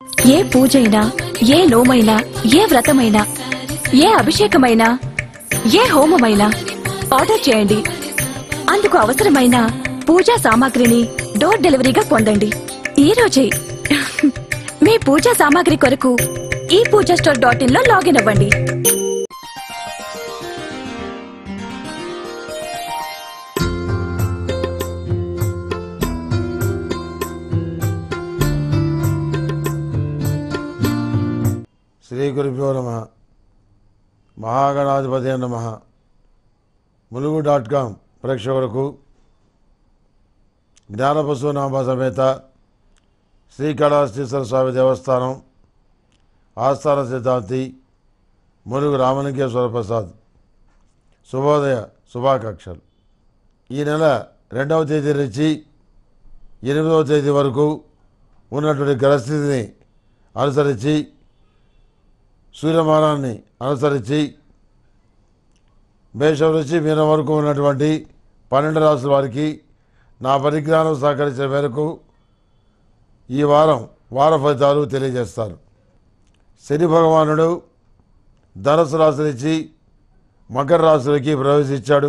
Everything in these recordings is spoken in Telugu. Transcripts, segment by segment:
ఏ పూజైనా ఏ నోమైనా ఏ వ్రతమైనా ఏ అభిషేకమైనా ఏ హోమమైనా ఆర్డర్ చేయండి అందుకు అవసరమైన పూజా సామాగ్రిని డోర్ డెలివరీగా పొందండి ఈ రోజే మీ పూజా సామాగ్రి కొరకు ఈ పూజా స్టోర్ డాట్ ఇన్ లో లాగిన్ అవ్వండి శ్రీ గురుభ్యో నమ మహాగణాధిపతి నమ ములుగు డాట్ కామ్ ప్రేక్షకులకు జ్ఞానపశు నామ సమేత శ్రీకాళహస్తీశ్వర స్వామి దేవస్థానం ఆస్థాన సిద్ధాంతి ములుగు రామలింగేశ్వర ప్రసాద్ శుభోదయ శుభాకాంక్షలు ఈ నెల రెండవ తేదీ నుంచి ఎనిమిదవ తేదీ వరకు ఉన్నటువంటి గ్రహస్థితిని అనుసరించి సూర్యమానాన్ని అనుసరించి మేషం నుంచి మీనం వరకు ఉన్నటువంటి పన్నెండు రాసుల వారికి నా పరిజ్ఞానం సహకరించిన మేరకు ఈ వారం వార ఫలితాలు తెలియజేస్తాను శని భగవానుడు ధనస్సు రాశి నుంచి మకర రాశులకి ప్రవేశించాడు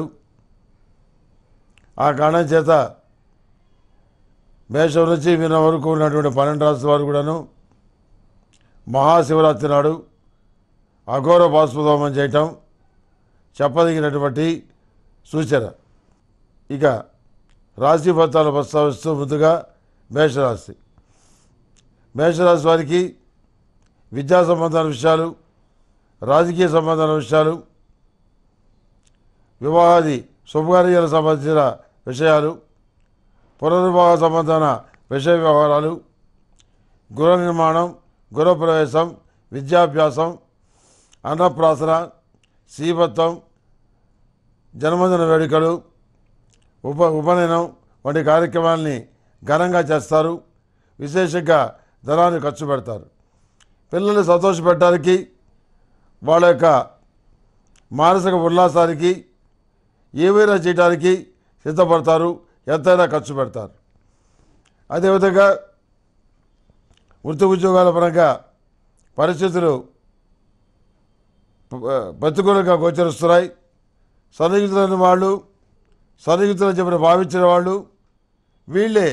ఆ కారణం చేత మేషం నుంచి మీనం వరకు ఉన్నటువంటి పన్నెండు రాసుల వారు కూడాను మహాశివరాత్రి నాడు అఘోర బాష్పదోమం చేయటం చెప్పదగినటువంటి సూచన ఇక రాశి ఫలితాలు ప్రస్తావిస్తూ ముందుగా మేషరాశి మేషరాశి వారికి విద్యా సంబంధాల విషయాలు రాజకీయ సంబంధాల విషయాలు వివాహాది శుభకార్యాలకు సంబంధించిన విషయాలు పునర్వివాహ సంబంధాన విషయ వ్యవహారాలు గృహ నిర్మాణం గృహప్రవేశం విద్యాభ్యాసం అన్నప్రాసన శ్రీభత్వం జన్మదిన వేడుకలు ఉప ఉపనయనం వంటి కార్యక్రమాల్ని ఘనంగా చేస్తారు విశేషంగా ధనాన్ని ఖర్చు పెడతారు పిల్లల్ని సంతోషపెట్టడానికి వాళ్ళ యొక్క మానసిక ఉల్లాసానికి ఏవైనా చేయడానికి సిద్ధపడతారు ఎంతైనా ఖర్చు పెడతారు అదేవిధంగా వృత్తి ఉద్యోగాల పరంగా పరిస్థితులు ప- ప్రతికూలంగా గోచరిస్తున్నాయి సన్నిహితులైన వాళ్ళు సన్నిహితులని చెప్పిన భావించిన వాళ్ళు వీళ్ళే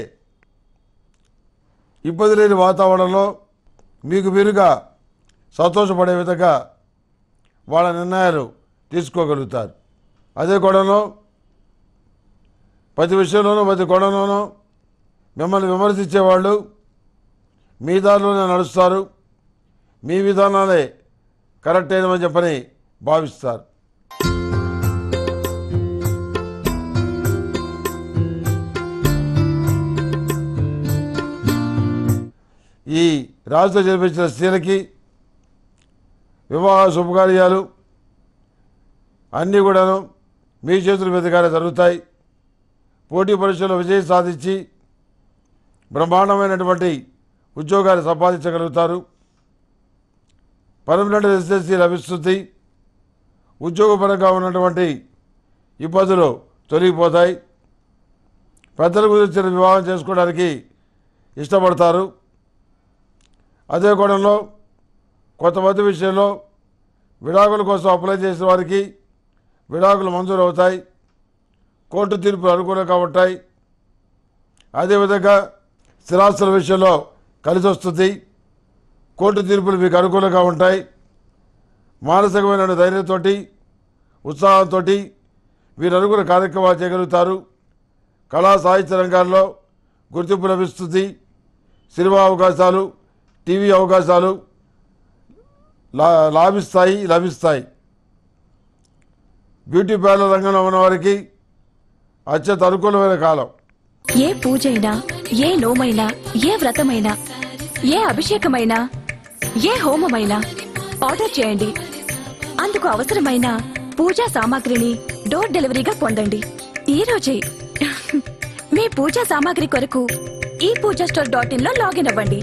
ఇబ్బంది లేని వాతావరణంలో మీకు మీరుగా సంతోషపడే విధంగా వాళ్ళ నిర్ణయాలు తీసుకోగలుగుతారు అదే కోణంలో ప్రతి విషయంలోనూ ప్రతి కోణంలోనూ మిమ్మల్ని విమర్శించేవాళ్ళు మీ దారిలోనే నడుస్తారు మీ విధానాలే కరెక్ట్ అయినవని చెప్పని భావిస్తారు ఈ రాజుతో జన్మించిన స్త్రీలకి వివాహ శుభకార్యాలు అన్నీ కూడాను మీ చేతుల మీదుగానే జరుగుతాయి పోటీ పరీక్షల్లో విజయం సాధించి బ్రహ్మాండమైనటువంటి ఉద్యోగాలు సంపాదించగలుగుతారు పర్మనెంట్ రెసిడెన్సీ లభిస్తుంది ఉద్యోగపరంగా ఉన్నటువంటి ఇబ్బందులు తొలగిపోతాయి పెద్దల గురించిన వివాహం చేసుకోవడానికి ఇష్టపడతారు అదే కోణంలో కొంతమంది విషయంలో విడాకుల కోసం అప్లై చేసిన వారికి విడాకులు మంజూరు అవుతాయి కోర్టు తీర్పులు అనుకూలంగా ఉంటాయి అదేవిధంగా స్థిరాస్తుల విషయంలో కలిసి వస్తుంది కోర్టు తీర్పులు మీకు అనుకూలంగా ఉంటాయి మానసికమైన ధైర్యంతో ఉత్సాహంతో మీరు అనుకున్న కార్యక్రమాలు చేయగలుగుతారు కళా సాహిత్య రంగాల్లో గుర్తింపు లభిస్తుంది సినిమా అవకాశాలు టీవీ అవకాశాలు లా లాభిస్తాయి లభిస్తాయి బ్యూటీ పార్లర్ రంగంలో ఉన్న వారికి అత్యంత అనుకూలమైన కాలం ఏ పూజైనా ఏ నోమైనా ఏ వ్రతమైనా ఏ అభిషేకమైనా ఏ హోమమైనా ఆర్డర్ చేయండి అందుకు అవసరమైన పూజా సామాగ్రిని డోర్ డెలివరీగా పొందండి ఈ రోజే మీ పూజా సామాగ్రి కొరకు ఈ పూజా స్టోర్ డాట్ ఇన్ లో లాగిన్ అవ్వండి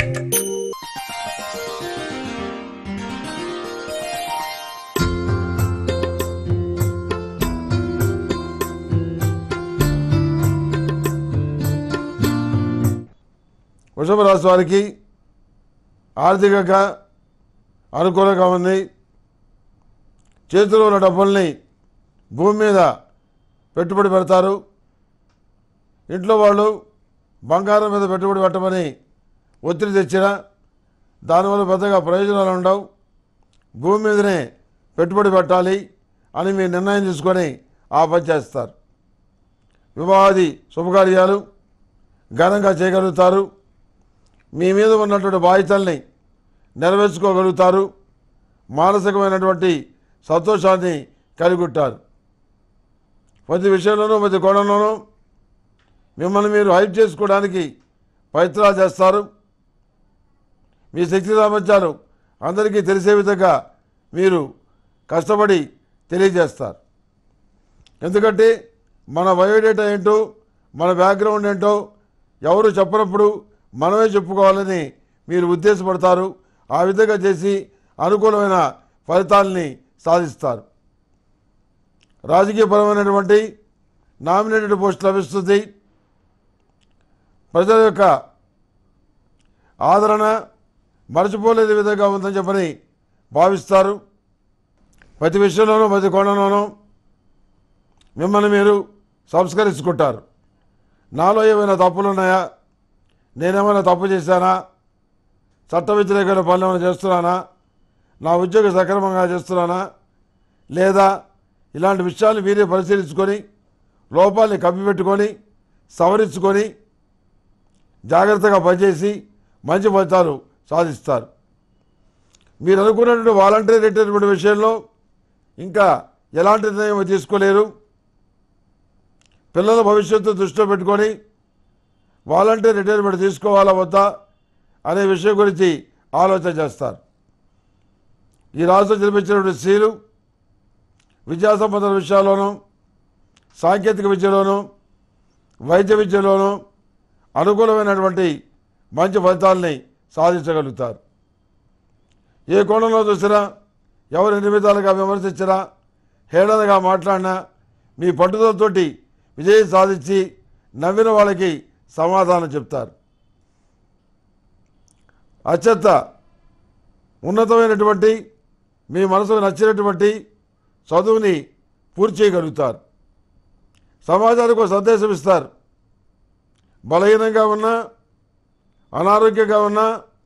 వృషభ రాశి వారికి ఆర్థికంగా అనుకూలంగా ఉంది చేతిలో ఉన్న డబ్బుల్ని భూమి మీద పెట్టుబడి పెడతారు ఇంట్లో వాళ్ళు బంగారం మీద పెట్టుబడి పెట్టమని ఒత్తిడి తెచ్చినా దానివల్ల పెద్దగా ప్రయోజనాలు ఉండవు భూమి మీదనే పెట్టుబడి పెట్టాలి అని మీరు నిర్ణయం తీసుకొని ఆ పని చేస్తారు వివాహాది శుభకార్యాలు ఘనంగా చేయగలుగుతారు మీ మీద ఉన్నటువంటి బాధ్యతల్ని నెరవేర్చుకోగలుగుతారు మానసికమైనటువంటి సంతోషాన్ని కలిగి ఉంటారు ప్రతి విషయంలోనూ ప్రతి కోణంలోనూ మిమ్మల్ని మీరు హైప్ చేసుకోవడానికి ప్రయత్నాలు చేస్తారు మీ శక్తి సామర్థ్యాలు అందరికీ తెలిసే విధంగా మీరు కష్టపడి తెలియజేస్తారు ఎందుకంటే మన బయోడేటా ఏంటో మన బ్యాక్గ్రౌండ్ ఏంటో ఎవరు చెప్పనప్పుడు మనమే చెప్పుకోవాలని మీరు ఉద్దేశపడతారు ఆ విధంగా చేసి అనుకూలమైన ఫలితాలని సాధిస్తారు రాజకీయపరమైనటువంటి నామినేటెడ్ పోస్ట్ లభిస్తుంది ప్రజల యొక్క ఆదరణ మరచిపోలేని విధంగా ఉందని చెప్పని భావిస్తారు ప్రతి విషయంలోనూ ప్రతి కోణంలోనూ మిమ్మల్ని మీరు సంస్కరించుకుంటారు నాలో ఏమైనా తప్పులు ఉన్నాయా నేనేమైనా తప్పు చేశానా చట్ట వ్యతిరేకమైన పనులు ఏమైనా చేస్తున్నానా నా ఉద్యోగం సక్రమంగా చేస్తున్నానా లేదా ఇలాంటి విషయాలు మీరే పరిశీలించుకొని లోపాలని కప్పిపెట్టుకొని సవరించుకొని జాగ్రత్తగా పనిచేసి మంచి ఫలితాలు సాధిస్తారు మీరు అనుకున్నటువంటి వాలంటరీ రిటైర్మెంట్ విషయంలో ఇంకా ఎలాంటి నిర్ణయం తీసుకోలేరు పిల్లల భవిష్యత్తు దృష్టిలో పెట్టుకొని వాలంటీర్ రిటైర్మెంట్ తీసుకోవాలా వద్దా అనే విషయం గురించి ఆలోచన చేస్తారు ఈ రాష్ట్రం జన్మించినటువంటి స్త్రీలు విద్యా సంబంధ విషయాల్లోనూ సాంకేతిక విద్యలోనూ వైద్య విద్యలోనూ అనుకూలమైనటువంటి మంచి ఫలితాలని సాధించగలుగుతారు ఏ కోణంలో చూసినా ఎవరు ఎన్ని విధాలుగా విమర్శించినా హేళనగా మాట్లాడినా మీ పట్టుదలతోటి విజయం సాధించి నవ్విన వాళ్ళకి సమాధానం చెప్తారు అత్యంత ఉన్నతమైనటువంటి మీ మనసుకు నచ్చినటువంటి చదువుని పూర్తి చేయగలుగుతారు సమాజానికి ఒక సందేశం ఇస్తారు బలహీనంగా ఉన్నా అనారోగ్యంగా ఉన్నా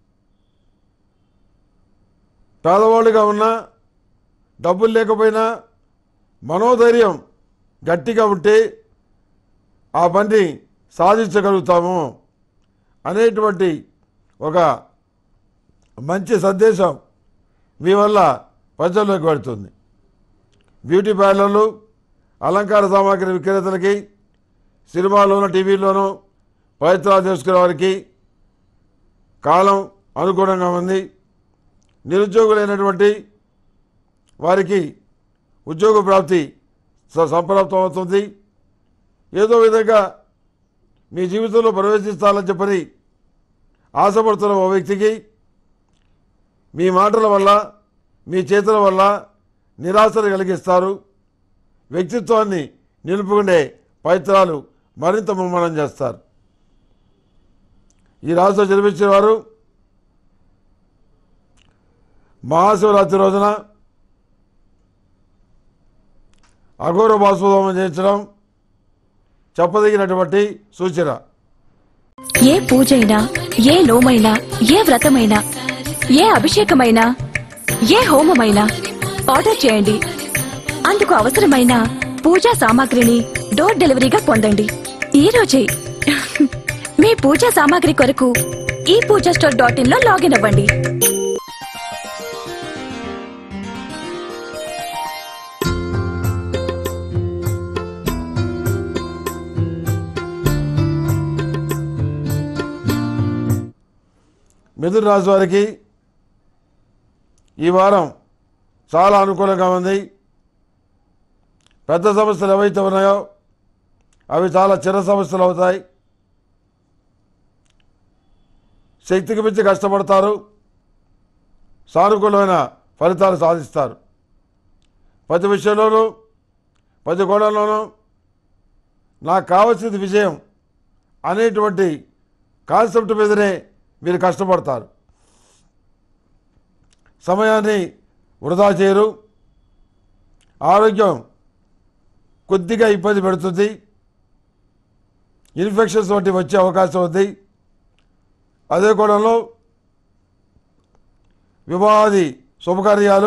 పేదవాళ్ళుగా ఉన్నా డబ్బులు లేకపోయినా మనోధైర్యం గట్టిగా ఉంటే ఆ పని సాధించగలుగుతాము అనేటువంటి ఒక మంచి సందేశం మీ వల్ల ప్రజల్లోకి వెళుతుంది బ్యూటీ పార్లర్లు అలంకార సామాగ్రి విక్రేతలకి సినిమాలోనూ టీవీలోనూ ప్రయత్నాలు చేసుకునే వారికి కాలం అనుగుణంగా ఉంది నిరుద్యోగులైనటువంటి వారికి ఉద్యోగ ప్రాప్తి స- సంప్రాప్తం అవుతుంది ఏదో విధంగా మీ జీవితంలో ప్రవేశిస్తాలని చెప్పని ఆశపడుతున్న ఓ వ్యక్తికి మీ మాటల వల్ల మీ చేతుల వల్ల నిరాశను కలిగిస్తారు వ్యక్తిత్వాన్ని నిలుపుకునే ప్రయత్నాలు మరింత ముమ్మరం చేస్తారు ఈ రాష్ట్రం జన్మించిన వారు మహాశివరాత్రి రోజున అఘోర బాష్పదోమం చేయించడం చెప్పదగినటువంటి సూచన ఏ పూజైనా ఏ నోమైనా ఏ వ్రతమైనా ఏ అభిషేకమైనా ఏ హోమమైనా ఆర్డర్ చేయండి అందుకు అవసరమైన పూజా సామాగ్రిని డోర్ డెలివరీగా పొందండి ఈ రోజే మీ పూజా సామాగ్రి కొరకు ఈ పూజా స్టోర్ డాట్ ఇన్ లో లాగిన్ అవ్వండి మిథున రాశి వారికి ఈ వారం చాలా అనుకూలంగా ఉంది పెద్ద సమస్యలు ఏవైతే ఉన్నాయో అవి చాలా చిన్న సమస్యలు అవుతాయి శక్తికి మించి కష్టపడతారు సానుకూలమైన ఫలితాలు సాధిస్తారు ప్రతి విషయంలోనూ ప్రతి కోణంలోనూ నాకు కావాల్సింది విజయం అనేటువంటి కాన్సెప్ట్ మీదనే మీరు కష్టపడతారు సమయాన్ని వృధా చేయరు ఆరోగ్యం కొద్దిగా ఇబ్బంది పెడుతుంది ఇన్ఫెక్షన్స్ వంటి వచ్చే అవకాశం ఉంది అదే కోణంలో వివాహాది శుభకార్యాలు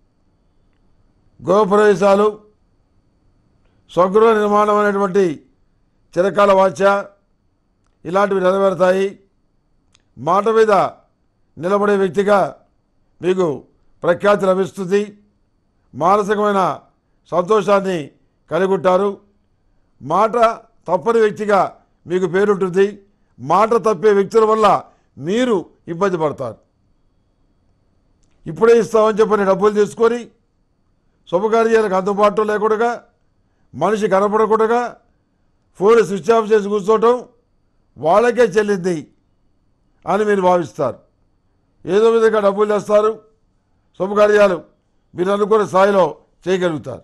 గృహప్రవేశాలు స్వగృహ నిర్మాణం అనేటువంటి చిరకాల వాంఛ ఇలాంటివి నెరవేరుతాయి మాట మీద నిలబడే వ్యక్తిగా మీకు ప్రఖ్యాతి లభిస్తుంది మానసికమైన సంతోషాన్ని కలిగి ఉంటారు మాట తప్పని వ్యక్తిగా మీకు పేరుంటుంది మాట తప్పే వ్యక్తుల వల్ల మీరు ఇబ్బంది పడతారు ఇప్పుడే ఇస్తామని చెప్పని డబ్బులు తీసుకొని శుభకార్యాలకు అందుబాటులో లేకుండా మనిషి కనపడకుండా ఫోన్ స్విచ్ ఆఫ్ చేసి కూర్చోవటం వాళ్ళకే చెల్లింది అని మీరు భావిస్తారు ఏదో విధంగా డబ్బులు తెస్తారు శుభకార్యాలు మీరు అనుకున్న స్థాయిలో చేయగలుగుతారు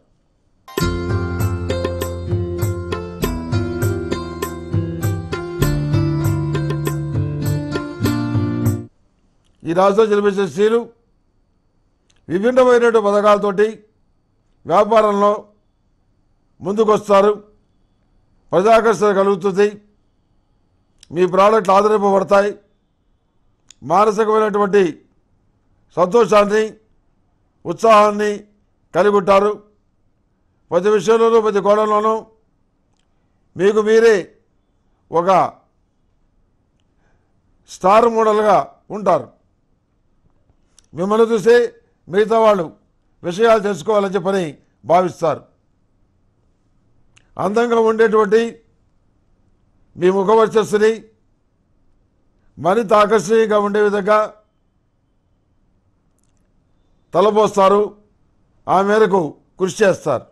ఈ రాష్ట్రంలో జన్మించిన స్త్రీలు విభిన్నమైనటువంటి పథకాలతోటి వ్యాపారంలో ముందుకొస్తారు ప్రజాకర్షణ కలుగుతుంది మీ ప్రోడక్ట్లు ఆదరింపబడతాయి మానసికమైనటువంటి సంతోషాన్ని ఉత్సాహాన్ని కలిగి ఉంటారు ప్రతి విషయంలోనూ ప్రతి కోణంలోనూ మీకు మీరే ఒక స్టార్ మోడల్గా ఉంటారు మిమ్మల్ని చూసి మిగతా వాళ్ళు విషయాలు తెలుసుకోవాలని చెప్పని భావిస్తారు అందంగా ఉండేటువంటి మీ ముఖవర్చస్సుని మరింత ఆకర్షణీయంగా ఉండే విధంగా తలపోస్తారు ఆ మేరకు కృషి చేస్తారు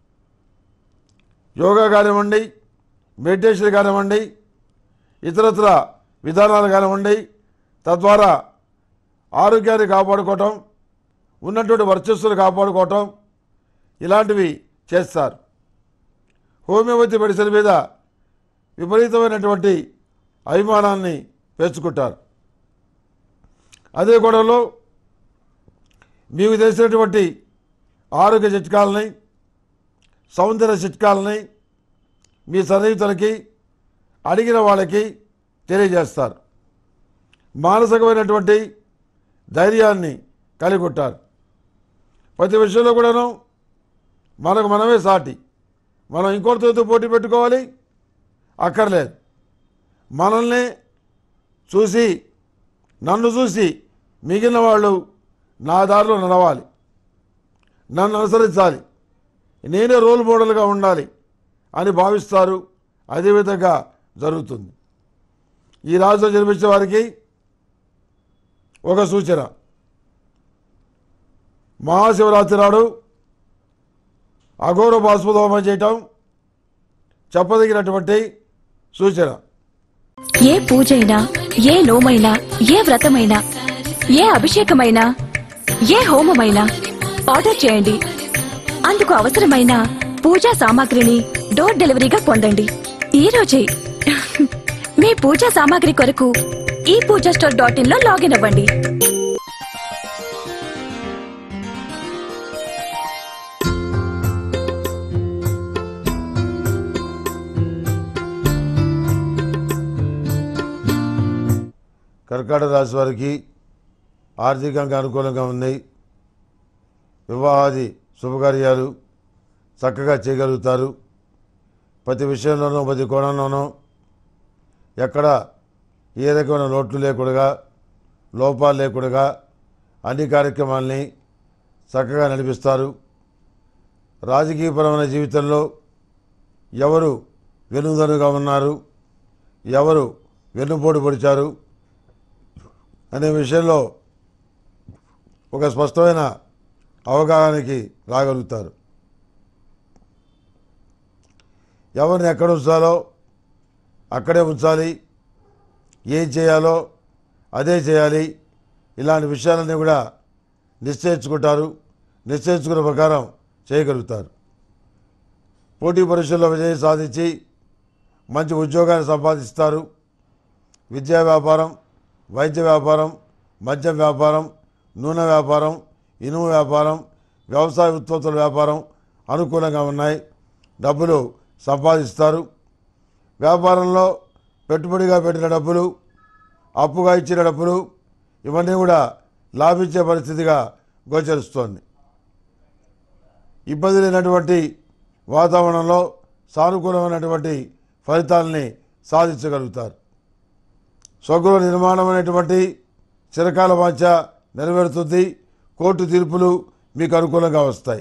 యోగా కానివ్వండి మెడిటేషన్ కానివ్వండి ఇతరత్ర విధానాలు కానివ్వండి తద్వారా ఆరోగ్యాన్ని కాపాడుకోవటం ఉన్నటువంటి వర్చస్సును కాపాడుకోవటం ఇలాంటివి చేస్తారు హోమియోపతి మెడిసిన్ మీద విపరీతమైనటువంటి అభిమానాన్ని పెంచుకుంటారు అదే గొడవలో మీకు తెలిసినటువంటి ఆరోగ్య చిట్కాలని సౌందర్య చిట్కాలని మీ సన్నిహితులకి అడిగిన వాళ్ళకి తెలియజేస్తారు మానసికమైనటువంటి ధైర్యాన్ని కలిగి ఉంటారు ప్రతి విషయంలో కూడాను మనకు మనమే సాటి మనం ఇంకొకరితో పోటీ పెట్టుకోవాలి అక్కర్లేదు మనల్ని చూసి నన్ను చూసి మిగిలిన వాళ్ళు నా దారిలో నడవాలి నన్ను అనుసరించాలి నేనే రోల్ మోడల్గా ఉండాలి అని భావిస్తారు అదేవిధంగా జరుగుతుంది ఈ రాజులో జన్మించే వారికి ఒక సూచన మహాశివరాత్రి నాడు అఘోర బాష్పదోమం చేయటం చెప్పదగినటువంటి సూచన ఏ పూజైనా ఏ నోమైనా ఏ వ్రతమైనా ఏ అభిషేకమైనా ఏ హోమమైనా ఆర్డర్ చేయండి అందుకు అవసరమైన పూజా సామాగ్రిని డోర్ డెలివరీగా పొందండి ఈ రోజే మీ పూజా సామాగ్రి కొరకు ఈ పూజా స్టోర్ డాట్ ఇన్ లో లాగిన్ అవ్వండి కర్కాటక రాశి వారికి ఆర్థికంగా అనుకూలంగా ఉన్నాయి వివాహాది శుభకార్యాలు చక్కగా చేయగలుగుతారు ప్రతి విషయంలోనూ ప్రతి కోణంలోనూ ఎక్కడ ఏ రకమైన లోట్లు లేకుండా లోపాలు లేకుండా అన్ని కార్యక్రమాల్ని చక్కగా నడిపిస్తారు రాజకీయపరమైన జీవితంలో ఎవరు వెనుదనుగా ఉన్నారు ఎవరు వెన్నుపోటు పొడిచారు అనే విషయంలో ఒక స్పష్టమైన అవగాహనకి రాగలుగుతారు ఎవరిని ఎక్కడ ఉంచాలో అక్కడే ఉంచాలి ఏం చేయాలో అదే చేయాలి ఇలాంటి విషయాలన్నీ కూడా నిశ్చయించుకుంటారు నిశ్చయించుకున్న ప్రకారం చేయగలుగుతారు పోటీ పరీక్షల్లో విజయం సాధించి మంచి ఉద్యోగాన్ని సంపాదిస్తారు విద్యా వ్యాపారం వైద్య వ్యాపారం మద్యం వ్యాపారం నూనె వ్యాపారం ఇనుము వ్యాపారం వ్యవసాయ ఉత్పత్తుల వ్యాపారం అనుకూలంగా ఉన్నాయి డబ్బులు సంపాదిస్తారు వ్యాపారంలో పెట్టుబడిగా పెట్టిన డబ్బులు అప్పుగా ఇచ్చిన డబ్బులు ఇవన్నీ కూడా లాభించే పరిస్థితిగా గోచరిస్తోంది ఇబ్బంది లేనటువంటి వాతావరణంలో సానుకూలమైనటువంటి ఫలితాలని సాధించగలుగుతారు స్వగృహ నిర్మాణం అనేటువంటి చిరకాల వాంఛ నెరవేరుతుంది కోర్టు తీర్పులు మీకు అనుకూలంగా వస్తాయి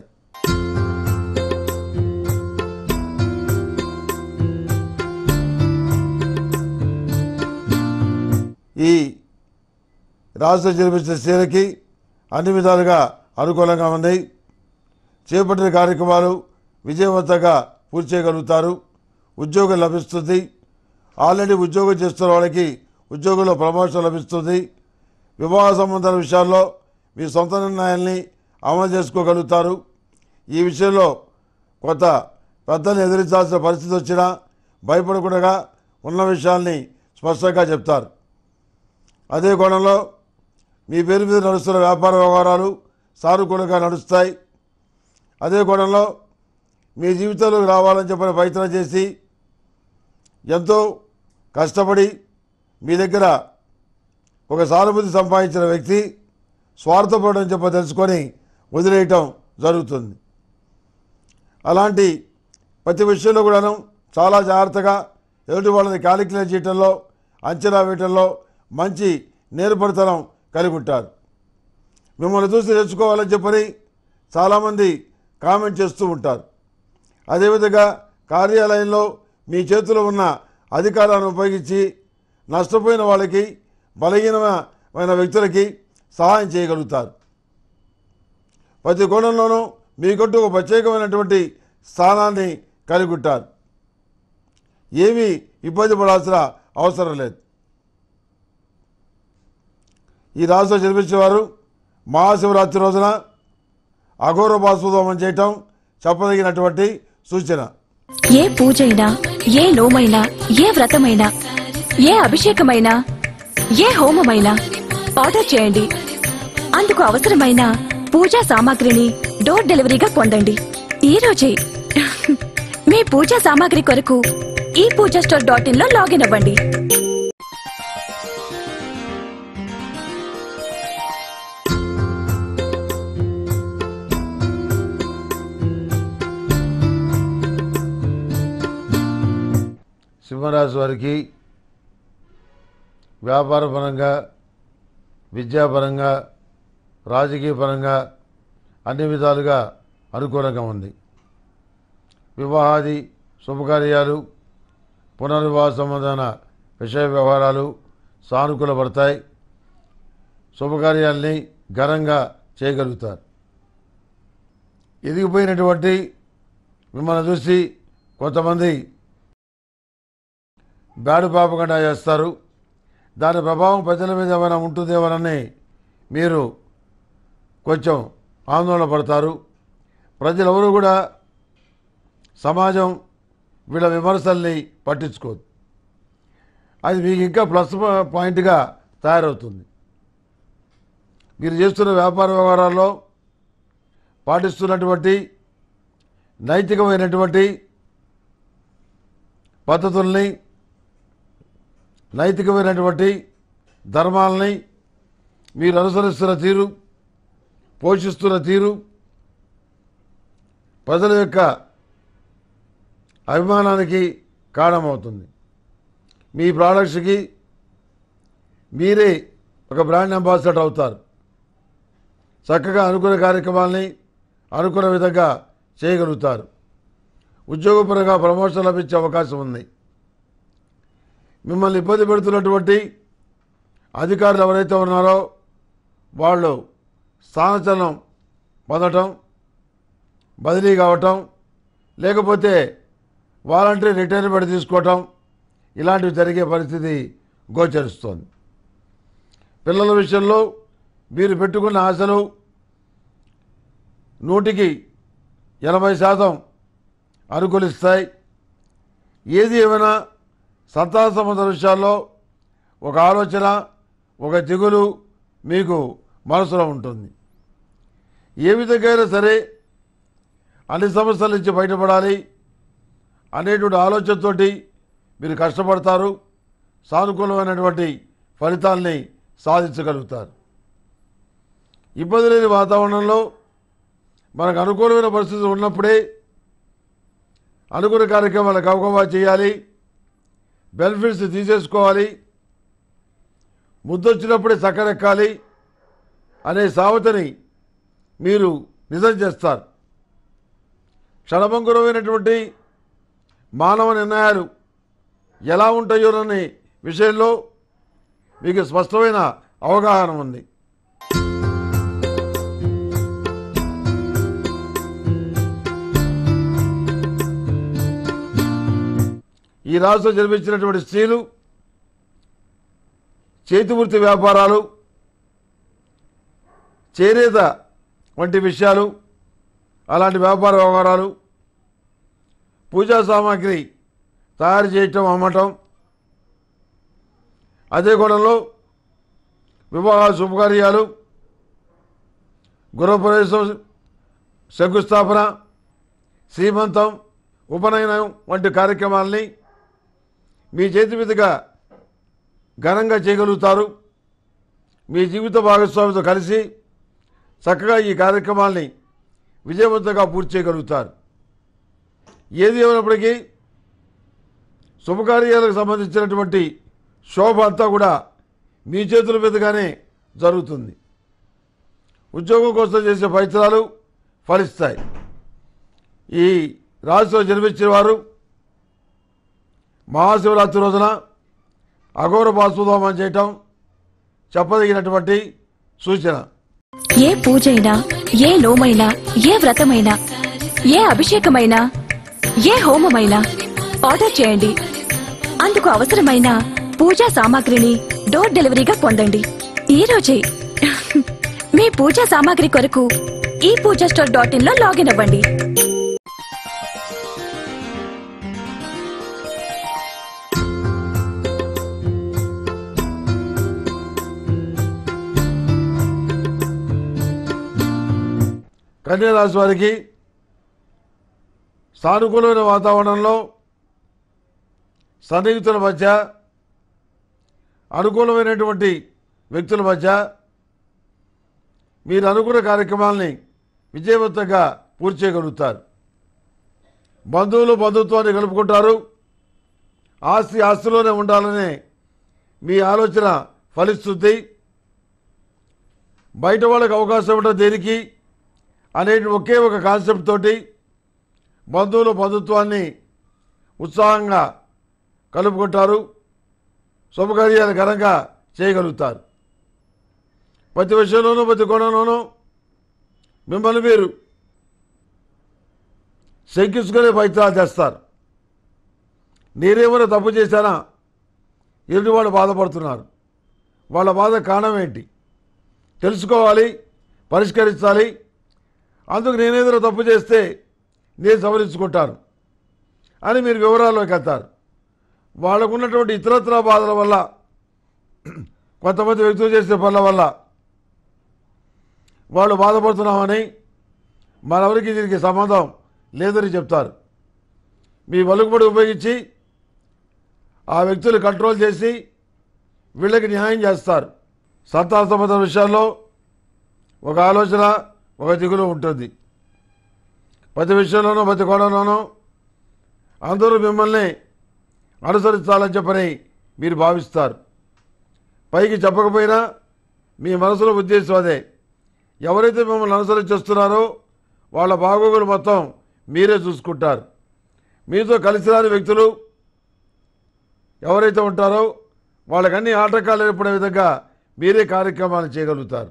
ఈ రాష్ట్ర జన్మించిన స్త్రీలకి అన్ని విధాలుగా అనుకూలంగా ఉన్నాయి చేపట్టిన కార్యక్రమాలు విజయవంతంగా పూర్తి చేయగలుగుతారు ఉద్యోగం లభిస్తుంది ఆల్రెడీ ఉద్యోగం చేస్తున్న వాళ్ళకి ఉద్యోగంలో ప్రమోషన్ లభిస్తుంది వివాహ సంబంధాల విషయాల్లో మీ సొంత నిర్ణయాల్ని అమలు చేసుకోగలుగుతారు ఈ విషయంలో కొంత పెద్దలు ఎదిరించాల్సిన పరిస్థితి వచ్చినా భయపడకుండా ఉన్న విషయాల్ని స్పష్టంగా చెప్తారు అదే కోణంలో మీ పేరు మీద నడుస్తున్న వ్యాపార వ్యవహారాలు సానుకూలంగా నడుస్తాయి అదే కోణంలో మీ జీవితంలోకి రావాలని చెప్పిన ప్రయత్నం చేసి ఎంతో కష్టపడి మీ దగ్గర ఒక సానుభూతి సంపాదించిన వ్యక్తి స్వార్థపడని చెప్ప తెలుసుకొని వదిలేయటం జరుగుతుంది అలాంటి ప్రతి విషయంలో కూడాను చాలా జాగ్రత్తగా ఎదుటి వాళ్ళని క్యాలిక్యులేట్ చేయటంలో అంచనా వేయటంలో మంచి నేర్పరితనం కలిగి ఉంటారు మిమ్మల్ని చూసి తెచ్చుకోవాలని చెప్పని చాలామంది కామెంట్ చేస్తూ ఉంటారు అదేవిధంగా కార్యాలయంలో మీ చేతిలో ఉన్న అధికారాన్ని ఉపయోగించి నష్టపోయిన వాళ్ళకి బలహీనమైన వ్యక్తులకి సహాయం చేయగలుగుతారు ప్రతి కోణంలోనూ మీకంటూ ఒక ప్రత్యేకమైనటువంటి స్థానాన్ని కలిగి ఉంటారు ఏమీ ఇబ్బంది పడాల్సిన అవసరం లేదు ఈ రాశిలో జన్మించిన వారు మహాశివరాత్రి రోజున అఘోర బాస్పోదోమం చేయటం చెప్పదగినటువంటి సూచన ఏ పూజైనా ఏ నోమైనా ఏ వ్రతమైనా ఏ అభిషేకమైనా ఏ హోమమైనా ఆర్డర్ చేయండి అందుకు అవసరమైన పూజా సామాగ్రిని డోర్ డెలివరీగా పొందండి ఈ రోజే మీ పూజా సామాగ్రి కొరకు ఈ పూజా స్టోర్ డాట్ ఇన్ లో లాగిన్ అవ్వండి సింహరాశి వారికి వ్యాపారపరంగా విద్యాపరంగా రాజకీయపరంగా అన్ని విధాలుగా అనుకూలంగా ఉంది వివాహాది శుభకార్యాలు పునర్వివాహ సంబంధమైన విషయ వ్యవహారాలు సానుకూలపడతాయి శుభకార్యాల్ని ఘనంగా చేయగలుగుతారు ఎదిగిపోయినటువంటి మిమ్మల్ని చూసి కొంతమంది బ్యాడు పాపకుండా చేస్తారు దాని ప్రభావం ప్రజల మీద ఏమైనా ఉంటుందేమోనని మీరు కొంచెం ఆందోళన పడతారు ప్రజలెవరూ కూడా సమాజం వీళ్ళ విమర్శల్ని పట్టించుకోదు అది మీకు ఇంకా ప్లస్ పాయింట్గా తయారవుతుంది మీరు చేస్తున్న వ్యాపార వ్యవహారాల్లో పాటిస్తున్నటువంటి నైతికమైనటువంటి పద్ధతుల్ని నైతికమైనటువంటి ధర్మాలని మీరు అనుసరిస్తున్న తీరు పోషిస్తున్న తీరు ప్రజల యొక్క అభిమానానికి కారణమవుతుంది మీ ప్రోడక్ట్స్కి మీరే ఒక బ్రాండ్ అంబాసిడర్ అవుతారు చక్కగా అనుకున్న కార్యక్రమాల్ని అనుకున్న విధంగా చేయగలుగుతారు ఉద్యోగపరంగా ప్రమోషన్ లభించే అవకాశం ఉంది మిమ్మల్ని ఇబ్బంది పెడుతున్నటువంటి అధికారులు ఎవరైతే ఉన్నారో వాళ్ళు స్థానచలనం పొందటం బదిలీ కావటం లేకపోతే వాలంటరీ రిటైర్మెంట్ తీసుకోవటం ఇలాంటివి జరిగే పరిస్థితి గోచరిస్తోంది పిల్లల విషయంలో మీరు పెట్టుకున్న ఆశలు నూటికి ఎనభై శాతం అనుకూలిస్తాయి ఏది ఏమైనా సంతాన సంబంధ విషయాల్లో ఒక ఆలోచన ఒక దిగులు మీకు మనసులో ఉంటుంది ఏ విధంగా అయినా సరే అన్ని సమస్యల నుంచి బయటపడాలి అనేటువంటి ఆలోచనతోటి మీరు కష్టపడతారు సానుకూలమైనటువంటి ఫలితాల్ని సాధించగలుగుతారు ఇబ్బంది లేని వాతావరణంలో మనకు అనుకూలమైన పరిస్థితులు ఉన్నప్పుడే అనుకున్న కార్యక్రమాలకు అవగాహన చేయాలి బెనిఫిట్స్ తీసేసుకోవాలి ముద్దొచ్చినప్పుడే చక్కరెక్కాలి అనే సామెతని మీరు నిజం చేస్తారు క్షణభంగురమైనటువంటి మానవ నిర్ణయాలు ఎలా ఉంటాయోననే విషయంలో మీకు స్పష్టమైన అవగాహన ఉంది ఈ రాష్ట్రం జన్మించినటువంటి స్త్రీలు చేతివృత్తి వ్యాపారాలు చేనేత వంటి విషయాలు అలాంటి వ్యాపార వ్యవహారాలు పూజా సామాగ్రి తయారు చేయటం అమ్మటం అదే కోణంలో వివాహ శుభకార్యాలు గృహప్రవేశం శంకుస్థాపన శ్రీమంతం ఉపనయనం వంటి కార్యక్రమాల్ని మీ చేతి మీదుగా ఘనంగా చేయగలుగుతారు మీ జీవిత భాగస్వామితో కలిసి చక్కగా ఈ కార్యక్రమాల్ని విజయవంతంగా పూర్తి చేయగలుగుతారు ఏది ఏమైనప్పటికీ శుభకార్యాలకు సంబంధించినటువంటి శోభ అంతా కూడా మీ చేతుల మీదుగానే జరుగుతుంది ఉద్యోగం కోసం చేసే ప్రయత్నాలు ఫలిస్తాయి ఈ రాశిలో జన్మించిన వారు మహాశివరాత్రి రోజున అఘోర బాసుదోమం చేయటం చెప్పదగినటువంటి సూచన ఏ పూజైనా ఏ నోమైనా ఏ వ్రతమైనా ఏ అభిషేకమైనా ఏ హోమమైనా ఆర్డర్ చేయండి అందుకు అవసరమైన పూజా సామాగ్రిని డోర్ డెలివరీగా పొందండి ఈ రోజే మీ పూజా సామాగ్రి కొరకు ఈ పూజా స్టోర్ డాట్ ఇన్ లో లాగిన్ అవ్వండి కన్యా రాశి వారికి సానుకూలమైన వాతావరణంలో సన్నిహితుల మధ్య అనుకూలమైనటువంటి వ్యక్తుల మధ్య మీరు అనుకున్న కార్యక్రమాల్ని విజయవంతంగా పూర్తి చేయగలుగుతారు బంధువులు బంధుత్వాన్ని కలుపుకుంటారు ఆస్తి ఆస్తిలోనే ఉండాలనే మీ ఆలోచన ఫలిస్తుంది బయట వాళ్ళకి అవకాశం ఇవ్వడం దేనికి అనే ఒకే ఒక కాన్సెప్ట్ తోటి బంధువుల బంధుత్వాన్ని ఉత్సాహంగా కలుపుకుంటారు శుభకార్యాలు ఘనంగా చేయగలుగుతారు ప్రతి విషయంలోనూ ప్రతి కోణంలోనూ మిమ్మల్ని మీరు శంకించుకునే ప్రయత్నాలు చేస్తారు నేనేమైనా తప్పు చేశానా ఎదుటి వాళ్ళు బాధపడుతున్నారు వాళ్ళ బాధ కారణం ఏంటి తెలుసుకోవాలి పరిష్కరించాలి అందుకు నేనేదైనా తప్పు చేస్తే నేను సవరించుకుంటాను అని మీరు వివరాల్లోకి వెళ్తారు వాళ్ళకు ఉన్నటువంటి ఇతరత్ర బాధల వల్ల కొంతమంది వ్యక్తులు చేసే పనుల వల్ల వాళ్ళు బాధపడుతున్నామని మనెవరికి దీనికి సంబంధం లేదని చెప్తారు మీ వలుకుబడి ఉపయోగించి ఆ వ్యక్తులు కంట్రోల్ చేసి వీళ్ళకి న్యాయం చేస్తారు సంతాన సంబంధ విషయాల్లో ఒక ఆలోచన ఒక దిగులు ఉంటుంది ప్రతి విషయంలోనూ ప్రతి కోణంలోనూ అందరూ మిమ్మల్ని అనుసరించాలని చెప్పని మీరు భావిస్తారు పైకి చెప్పకపోయినా మీ మనసులో ఉద్దేశం అదే ఎవరైతే మిమ్మల్ని అనుసరించేస్తున్నారో వాళ్ళ బాగోగులు మొత్తం మీరే చూసుకుంటారు మీతో కలిసి రాని వ్యక్తులు ఎవరైతే ఉంటారో వాళ్ళకి అన్ని ఆటంకాలు ఏర్పడే విధంగా మీరే కార్యక్రమాలు చేయగలుగుతారు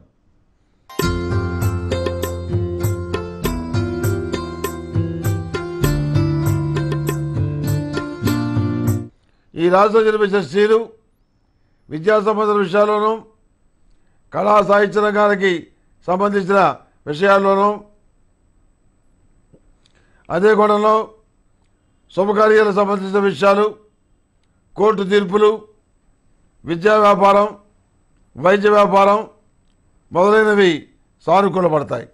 ఈ రాష్ట్రంలో జన్మించిన స్త్రీలు విద్యా సంబంధ విషయాల్లోనూ కళా సాహిత్య రంగానికి సంబంధించిన విషయాల్లోనూ అదే కోణంలో శుభకార్యాలకు సంబంధించిన విషయాలు కోర్టు తీర్పులు విద్యా వ్యాపారం వైద్య వ్యాపారం మొదలైనవి సానుకూలపడతాయి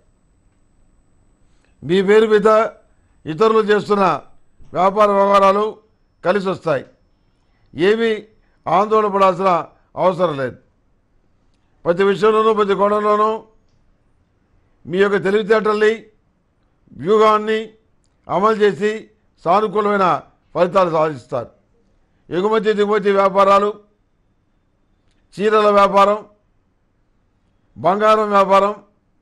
మీ పేరు మీద ఇతరులు చేస్తున్న వ్యాపార వ్యవహారాలు కలిసి వస్తాయి ఏమీ ఆందోళన పడాల్సిన అవసరం లేదు ప్రతి విషయంలోనూ ప్రతి కోణంలోనూ మీ యొక్క తెలివితేటల్ని వ్యూహాన్ని అమలు చేసి సానుకూలమైన ఫలితాలు సాధిస్తారు ఎగుమతి దిగుమతి వ్యాపారాలు చీరల వ్యాపారం బంగారం వ్యాపారం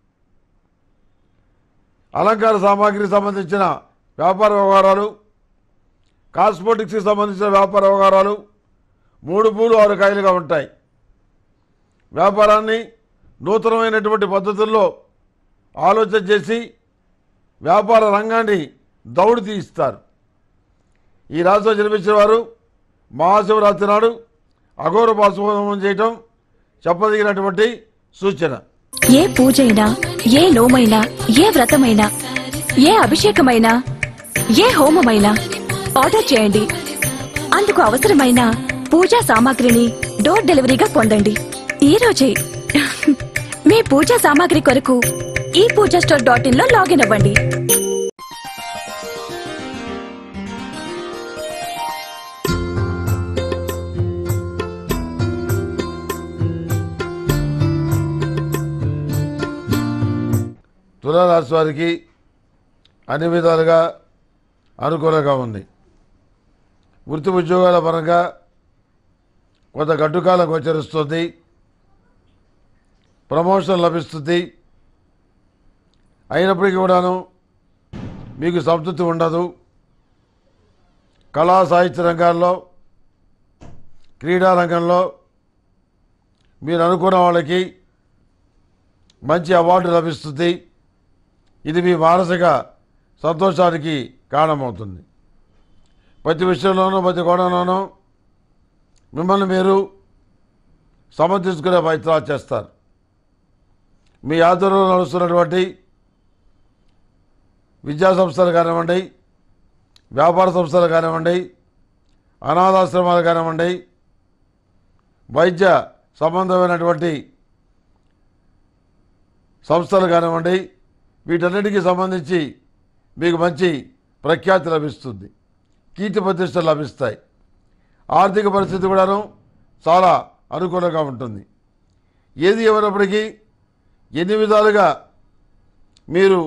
అలంకార సామాగ్రికి సంబంధించిన వ్యాపార వ్యవహారాలు కాస్మోటిక్స్కి సంబంధించిన వ్యాపార వ్యవహారాలు మూడు పూలు ఆరు కాయలుగా ఉంటాయి వ్యాపారాన్ని నూతనమైనటువంటి పద్ధతుల్లో ఆలోచన చేసి వ్యాపార రంగాన్ని దౌడు తీయిస్తారు ఈ రాశిలో జన్మించిన వారు మహాశివరాత్రి నాడు అఘోర పాశుహోమం చేయటం చెప్పదగినటువంటి సూచన ఏ పూజైనా ఏ నోమైనా ఏ వ్రతమైనా ఏ అభిషేకమైనా ఏ హోమమైనా ఆర్డర్ చేయండి అందుకు అవసరమైన పూజా సామాగ్రిని డోర్ డెలివరీగా పొందండి ఈ రోజే మీ పూజా సామాగ్రి కొరకు ఈ పూజా స్టోర్ డాట్ ఇన్ లో లాగిన్ అవ్వండి తులారాశి వారికి అన్ని విధాలుగా అనుకూలంగా ఉంది వృత్తి ఉద్యోగాల పరంగా కొంత గడ్డుకాలం గోచరిస్తుంది ప్రమోషన్ లభిస్తుంది అయినప్పటికీ కూడాను మీకు సంతృప్తి ఉండదు కళా సాహిత్య రంగాల్లో క్రీడా రంగంలో మీరు అనుకున్న వాళ్ళకి మంచి అవార్డు లభిస్తుంది ఇది మీ మానసిక సంతోషానికి కారణమవుతుంది ప్రతి విషయంలోనూ ప్రతి కోణంలోనూ మిమ్మల్ని మీరు సమర్థించుకునే ప్రయత్నాలు చేస్తారు మీ ఆధ్వర్యంలో నడుస్తున్నటువంటి విద్యా సంస్థలు కానివ్వండి వ్యాపార సంస్థలు కానివ్వండి అనాథాశ్రమాలు కానివ్వండి వైద్య సంబంధమైనటువంటి సంస్థలు కానివ్వండి వీటన్నిటికీ సంబంధించి మీకు మంచి ప్రఖ్యాతి లభిస్తుంది కీర్తి ప్రతిష్టలు లభిస్తాయి ఆర్థిక పరిస్థితి కూడాను చాలా అనుకూలంగా ఉంటుంది ఏది ఏమైనప్పటికీ ఎన్ని విధాలుగా మీరు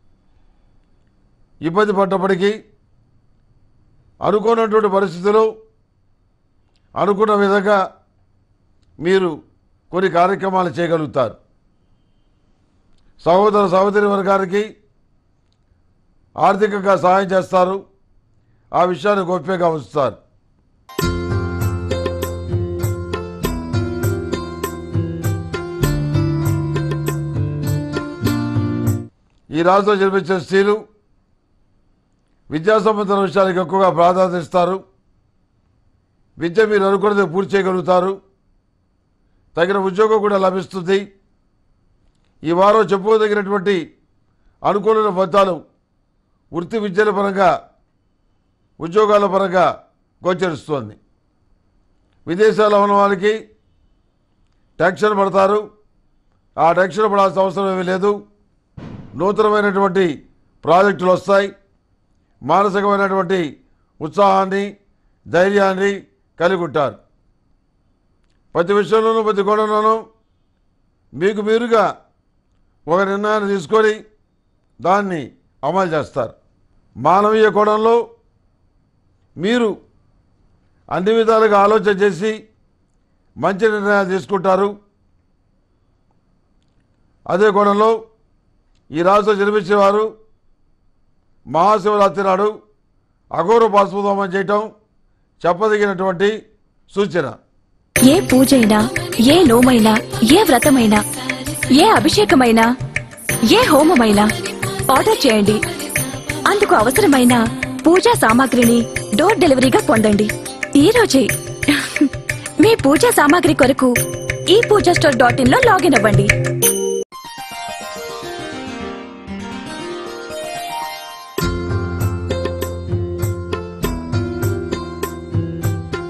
ఇబ్బంది పడ్డప్పటికీ అనుకున్నటువంటి పరిస్థితులు అనుకున్న విధంగా మీరు కొన్ని కార్యక్రమాలు చేయగలుగుతారు సహోదర సహోదరి వర్గానికి ఆర్థికంగా సహాయం చేస్తారు ఆ విషయాన్ని గోప్యంగా ఉంచుతారు ఈ రాశిలో జన్మించిన స్త్రీలు విద్యా సంబంధమైన విషయాలకు ఎక్కువగా ప్రాధాన్యత ఇస్తారు విద్య మీరు అనుకున్నది పూర్తి చేయగలుగుతారు తగిన ఉద్యోగం కూడా లభిస్తుంది ఈ వారం చెప్పుకోదగినటువంటి అనుకూలమైన ఫలితాలు వృత్తి విద్యల పరంగా ఉద్యోగాల పరంగా గోచరిస్తోంది విదేశాల్లో ఉన్న వాళ్ళకి టెన్షన్ పడతారు ఆ టెన్షన్ పడాల్సిన అవసరం ఏమీ లేదు నూతనమైనటువంటి ప్రాజెక్టులు వస్తాయి మానసికమైనటువంటి ఉత్సాహాన్ని ధైర్యాన్ని కలిగి ఉంటారు ప్రతి విషయంలోనూ ప్రతి కోణంలోనూ మీకు మీరుగా ఒక నిర్ణయాన్ని తీసుకొని దాన్ని అమలు చేస్తారు మానవీయ కోణంలో మీరు అన్ని విధాలుగా ఆలోచన చేసి మంచి నిర్ణయాలు తీసుకుంటారు అదే కోణంలో ఈ రాశిలో జన్మించిన వారు మహాశివరాత్రి నాడు అఘోర పాశుపదోమం చేయటం చెప్పదగినటువంటి సూచన ఏ పూజైనా ఏ నోమైనా ఏ వ్రతమైనా ఏ అభిషేకమైనా ఏ హోమమైనా ఆర్డర్ చేయండి అందుకు అవసరమైన పూజా సామాగ్రిని డోర్ డెలివరీగా పొందండి ఈ రోజే మీ పూజా సామాగ్రి కొరకు ఈ పూజా స్టోర్ డాట్ ఇన్ లో లాగిన్ అవ్వండి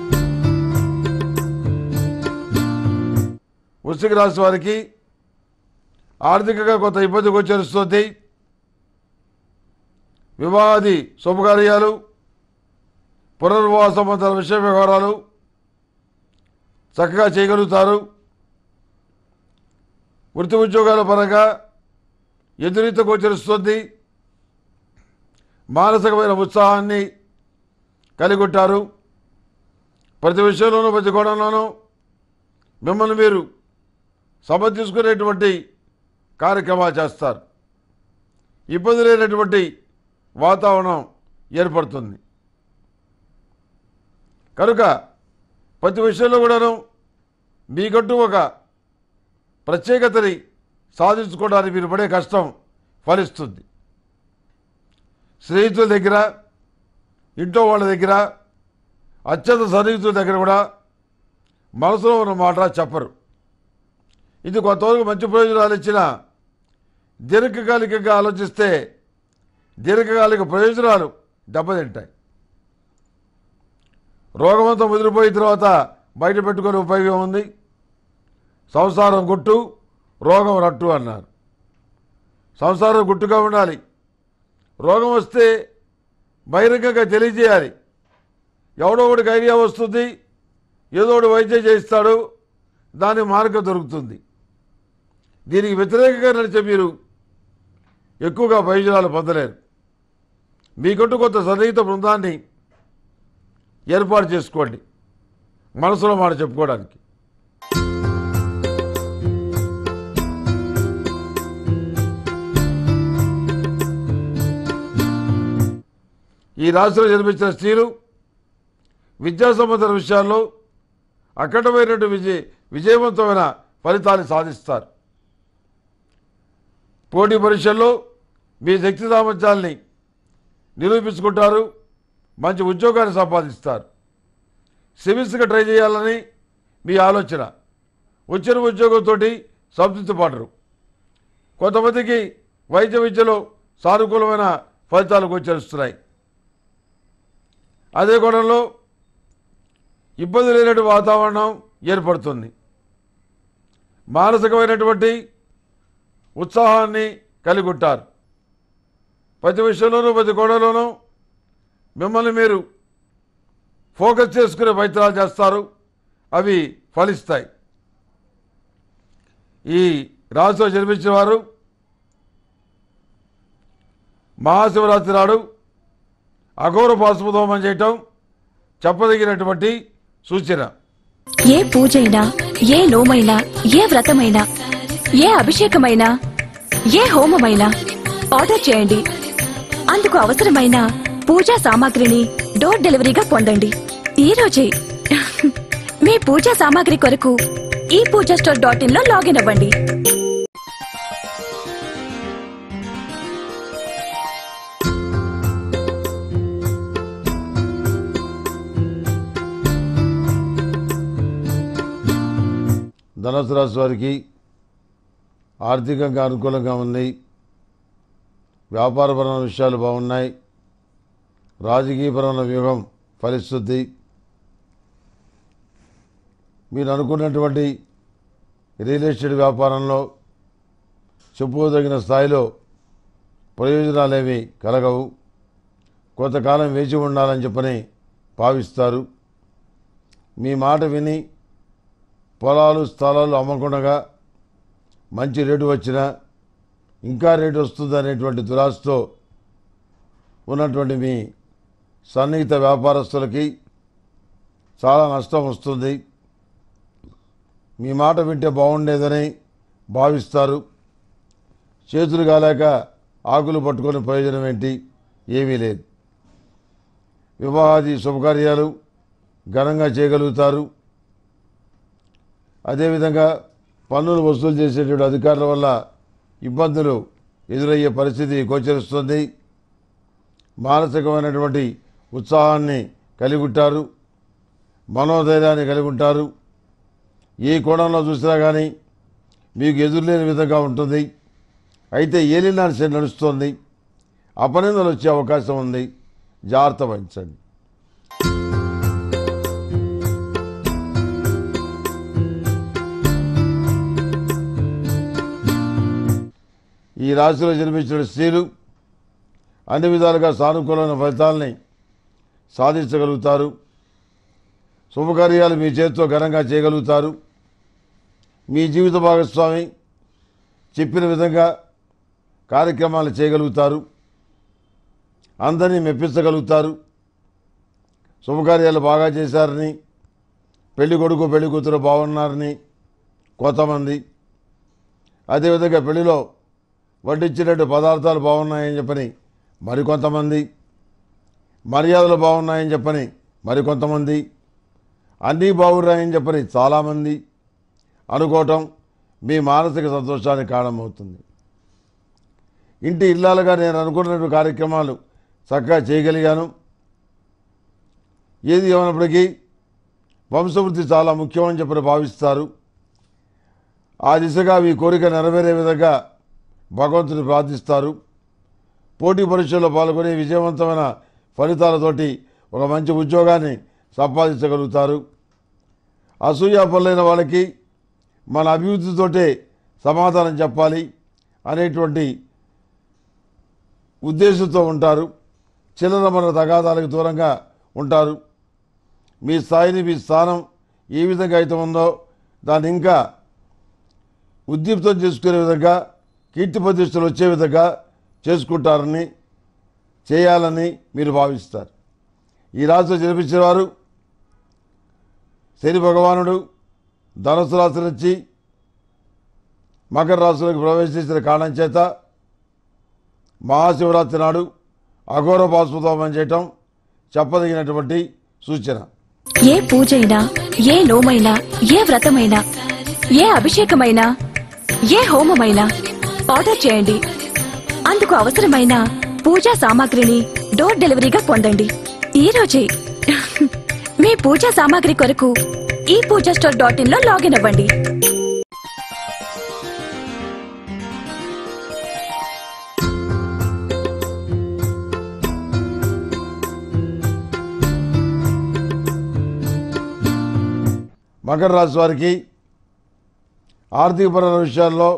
వృశ్చిక రాశి వారికి ఆర్థికంగా కొంత ఇబ్బంది గోచరిస్తుంది వివాహాది శుభకార్యాలు పునర్వివాహ సంబంధాల విషయ వ్యవహారాలు చక్కగా చేయగలుగుతారు వృత్తి ఉద్యోగాల పరంగా ఎదురీత గోచరిస్తుంది మానసికమైన ఉత్సాహాన్ని కలిగి ఉంటారు ప్రతి విషయంలోనూ ప్రతి కోణంలోనూ మిమ్మల్ని మీరు సమర్థించుకునేటువంటి కార్యక్రమాలు చేస్తారు ఇబ్బంది లేనటువంటి వాతావరణం ఏర్పడుతుంది కనుక ప్రతి విషయంలో కూడాను మీకంటూ ఒక ప్రత్యేకతని సాధించుకోవడానికి మీరు పడే కష్టం ఫలిస్తుంది స్నేహితుల దగ్గర ఇంట్లో వాళ్ళ దగ్గర అత్యంత సన్నిహితుల దగ్గర కూడా మనసులో ఉన్న మాట చెప్పరు ఇది కొంతవరకు మంచి ప్రయోజనాలు ఇచ్చిన దీర్ఘకాలికంగా ఆలోచిస్తే దీర్ఘకాలిక ప్రయోజనాలు దెబ్బతింటాయి రోగమంతా ముదిరిపోయిన తర్వాత బయట పెట్టుకునే ఉపయోగం ఉంది సంసారం గుట్టు రోగం రట్టు అన్నారు సంసారం గుట్టుగా ఉండాలి రోగం వస్తే బహిరంగంగా తెలియజేయాలి ఎవడో ఒకటికి ఐడియా వస్తుంది ఏదో ఒకటి వైద్యం చేయిస్తాడు దాని మార్గం దొరుకుతుంది దీనికి వ్యతిరేకంగా నడిచే మీరు ఎక్కువగా ప్రయోజనాలు పొందలేరు మీకంటూ కొంత సన్నిహిత బృందాన్ని ఏర్పాటు చేసుకోండి మనసులో మాట చెప్పుకోవడానికి ఈ రాశిలో జన్మించిన స్త్రీలు విద్యా సంబంధ విషయాల్లో అఖండమైనటువంటి విజయ విజయవంతమైన ఫలితాలు సాధిస్తారు పోటీ పరీక్షల్లో మీ శక్తి సామర్థ్యాల్ని నిరూపించుకుంటారు మంచి ఉద్యోగాన్ని సంపాదిస్తారు సివిల్స్గా ట్రై చేయాలని మీ ఆలోచన వచ్చిన ఉద్యోగంతో సంతృప్తి పడరు కొంతమందికి వైద్య విద్యలో సానుకూలమైన ఫలితాలు గోచరిస్తున్నాయి అదే కోణంలో ఇబ్బంది లేనటువంటి వాతావరణం ఏర్పడుతుంది మానసికమైనటువంటి ఉత్సాహాన్ని కలిగి ఉంటారు ప్రతి విషయంలోనూ ప్రతి కోణంలోనూ మిమ్మల్ని మీరు ఫోకస్ చేసుకునే ప్రయత్నాలు చేస్తారు అవి ఫలిస్తాయి ఈ రాశిలో జన్మించిన వారు మహాశివరాత్రి నాడు అఘోర పాశుపదోమం చేయటం చెప్పదగినటువంటి సూచన ఏ పూజైనా ఏ నోమైనా ఏ వ్రతమైనా ఏ అభిషేకమైనా ఏ హోమమైనా ఆర్డర్ చేయండి అందుకు అవసరమైన పూజా సామాగ్రిని డోర్ డెలివరీగా పొందండి ఈ రోజే మీ పూజా సామాగ్రి కొరకు ఈ పూజా స్టోర్ డాట్ ఇన్ లో లాగిన్ అవ్వండి ధనుసు రాశి వారికి ఆర్థికంగా అనుకూలంగా ఉంది వ్యాపారపరమైన విషయాలు బాగున్నాయి రాజకీయపరమైన వ్యూహం ఫలిస్తుంది మీరు అనుకున్నటువంటి రియల్ ఎస్టేట్ వ్యాపారంలో చెప్పుకోదగిన స్థాయిలో ప్రయోజనాలేమీ కలగవు కొంతకాలం వేచి ఉండాలని చెప్పని భావిస్తారు మీ మాట విని పొలాలు స్థలాలు అమ్మకుండా మంచి రేటు వచ్చినా ఇంకా రేటు వస్తుంది అనేటువంటి దురాశతో ఉన్నటువంటి మీ సన్నిహిత వ్యాపారస్తులకి చాలా నష్టం వస్తుంది మీ మాట వింటే బాగుండేదని భావిస్తారు చేతులు కాలేక ఆకులు పట్టుకొని ప్రయోజనం ఏంటి ఏమీ లేదు వివాహాది శుభకార్యాలు ఘనంగా చేయగలుగుతారు అదేవిధంగా పన్నులు వసూలు చేసేటువంటి అధికారుల వల్ల ఇబ్బందులు ఎదురయ్యే పరిస్థితి గోచరిస్తుంది మానసికమైనటువంటి ఉత్సాహాన్ని కలిగి ఉంటారు మనోధైర్యాన్ని కలిగి ఉంటారు ఏ కోణంలో చూసినా కానీ మీకు ఎదురులేని విధంగా ఉంటుంది అయితే ఏలినాడు శని నడుస్తోంది అపనిందలు వచ్చే అవకాశం ఉంది జాగ్రత్త వహించండి ఈ రాశిలో జన్మించిన స్త్రీలు అన్ని విధాలుగా సానుకూలమైన ఫలితాలని సాధించగలుగుతారు శుభకార్యాలు మీ చేతితో ఘనంగా చేయగలుగుతారు మీ జీవిత భాగస్వామి చెప్పిన విధంగా కార్యక్రమాలు చేయగలుగుతారు అందరినీ మెప్పించగలుగుతారు శుభకార్యాలు బాగా చేశారని పెళ్లి కొడుకు పెళ్లి కూతురు బాగున్నారని కొంతమంది అదేవిధంగా పెళ్లిలో వడ్డించినట్టు పదార్థాలు బాగున్నాయని చెప్పని మరికొంతమంది మర్యాదలు బాగున్నాయని చెప్పని మరికొంతమంది అన్నీ బాగున్నాయని చెప్పని చాలామంది అనుకోవటం మీ మానసిక సంతోషానికి కారణమవుతుంది ఇంటి ఇల్లాలుగా నేను అనుకున్నట్టు కార్యక్రమాలు చక్కగా చేయగలిగాను ఏది ఏమైనప్పటికీ వంశవృద్ధి చాలా ముఖ్యమని చెప్పని భావిస్తారు ఆ దిశగా మీ కోరిక నెరవేరే విధంగా భగవంతుని ప్రార్థిస్తారు పోటీ పరీక్షల్లో పాల్గొని విజయవంతమైన ఫలితాలతోటి ఒక మంచి ఉద్యోగాన్ని సంపాదించగలుగుతారు అసూయ పనులైన వాళ్ళకి మన అభివృద్ధితోటే సమాధానం చెప్పాలి అనేటువంటి ఉద్దేశంతో ఉంటారు చిల్లర మన తగాదాలకు దూరంగా ఉంటారు మీ స్థాయిని మీ స్థానం ఏ విధంగా అయితే ఉందో దాన్ని ఇంకా ఉద్దీప్తం చేసుకునే విధంగా కీర్తి ప్రతిష్టలు వచ్చే విధంగా చేసుకుంటారని చేయాలని మీరు భావిస్తారు ఈ రాశిలో జన్మించిన వారు శని భగవానుడు ధనుసు రాశి నుంచి మకర రాశిలోకి ప్రవేశించిన కారణం చేత మహాశివరాత్రి నాడు అఘోర పాశుతోమం చేయటం చెప్పదగినటువంటి సూచన ఏ పూజైనా ఏ నోమైనా ఏ వ్రతమైనా ఏ అభిషేకమైనా ఏ హోమమైనా ఆర్డర్ చేయండి అందుకు అవసరమైన పూజా సామాగ్రిని డోర్ డెలివరీగా పొందండి ఈ రోజే మీ పూజా సామాగ్రి కొరకు ఈ పూజా స్టోర్ డాట్ ఇన్ లో లాగిన్ అవ్వండి మకర రాశి వారికి ఆర్థికపరమైన విషయాల్లో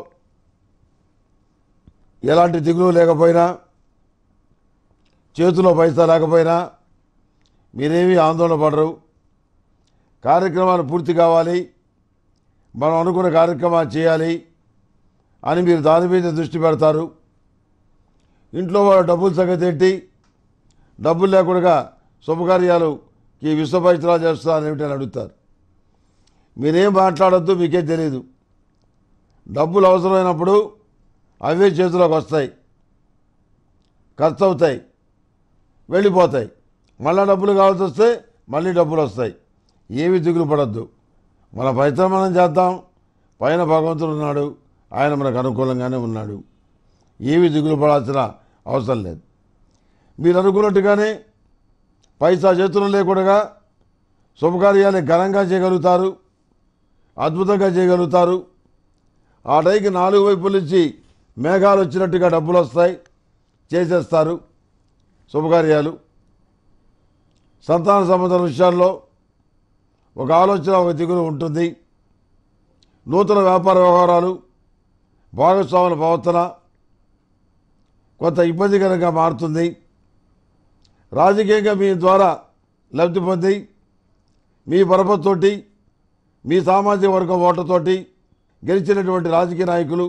ఎలాంటి దిగులు లేకపోయినా చేతిలో పైసా లేకపోయినా మీరేమీ ఆందోళన పడరు కార్యక్రమాలు పూర్తి కావాలి మనం అనుకున్న కార్యక్రమాలు చేయాలి అని మీరు దాని మీద దృష్టి పెడతారు ఇంట్లో వాళ్ళ డబ్బుల సంగతి ఏంటి డబ్బులు లేకుండా శుభకార్యాలుకి విశ్వపరిచయాలు చేస్తారని ఏమిటని అడుగుతారు మీరేం మాట్లాడొద్దు మీకేం తెలియదు డబ్బులు అవసరమైనప్పుడు అవే చేతిలోకి వస్తాయి ఖర్చు అవుతాయి వెళ్ళిపోతాయి మళ్ళీ డబ్బులు కావాల్సి వస్తే మళ్ళీ డబ్బులు వస్తాయి ఏవి దిగులు పడద్దు మన ప్రయత్నం మనం చేద్దాం పైన భగవంతుడు ఉన్నాడు ఆయన మనకు అనుకూలంగానే ఉన్నాడు ఏవి దిగులు పడాల్సిన అవసరం లేదు మీరు అనుకున్నట్టుగానే పైసా చేతులు లేకుండా శుభకార్యాన్ని ఘనంగా చేయగలుగుతారు అద్భుతంగా చేయగలుగుతారు ఆ టైంకి నాలుగు వైపుల నుంచి మేఘాలు వచ్చినట్టుగా డబ్బులు వస్తాయి చేసేస్తారు శుభకార్యాలు సంతాన సంబంధ విషయాల్లో ఒక ఆలోచన ఒక దిగులు ఉంటుంది నూతన వ్యాపార వ్యవహారాలు భాగస్వాముల ప్రవర్తన కొంత ఇబ్బందికరంగా మారుతుంది రాజకీయంగా మీ ద్వారా లబ్ధి పొంది మీ పరపతితోటి మీ సామాజిక వర్గం ఓట్లతోటి గెలిచినటువంటి రాజకీయ నాయకులు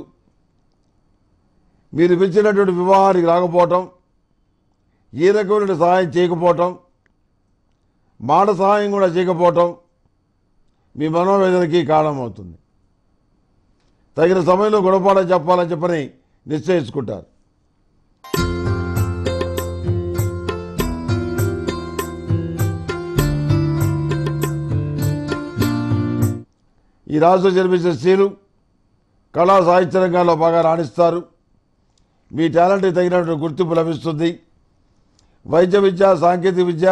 మీరు పిలిచినటువంటి వివాహానికి రాకపోవటం ఏ రకమైన సహాయం చేయకపోవటం మాట సహాయం కూడా చేయకపోవటం మీ మనోవేదనకి కారణమవుతుంది తగిన సమయంలో గుణపాఠం చెప్పాలని చెప్పని నిశ్చయించుకుంటారు ఈ రాశిలో జన్మించిన స్త్రీలు కళా సాహిత్య రంగాల్లో బాగా రాణిస్తారు మీ టాలెంట్కి తగినటువంటి గుర్తింపు లభిస్తుంది వైద్య విద్య సాంకేతిక విద్య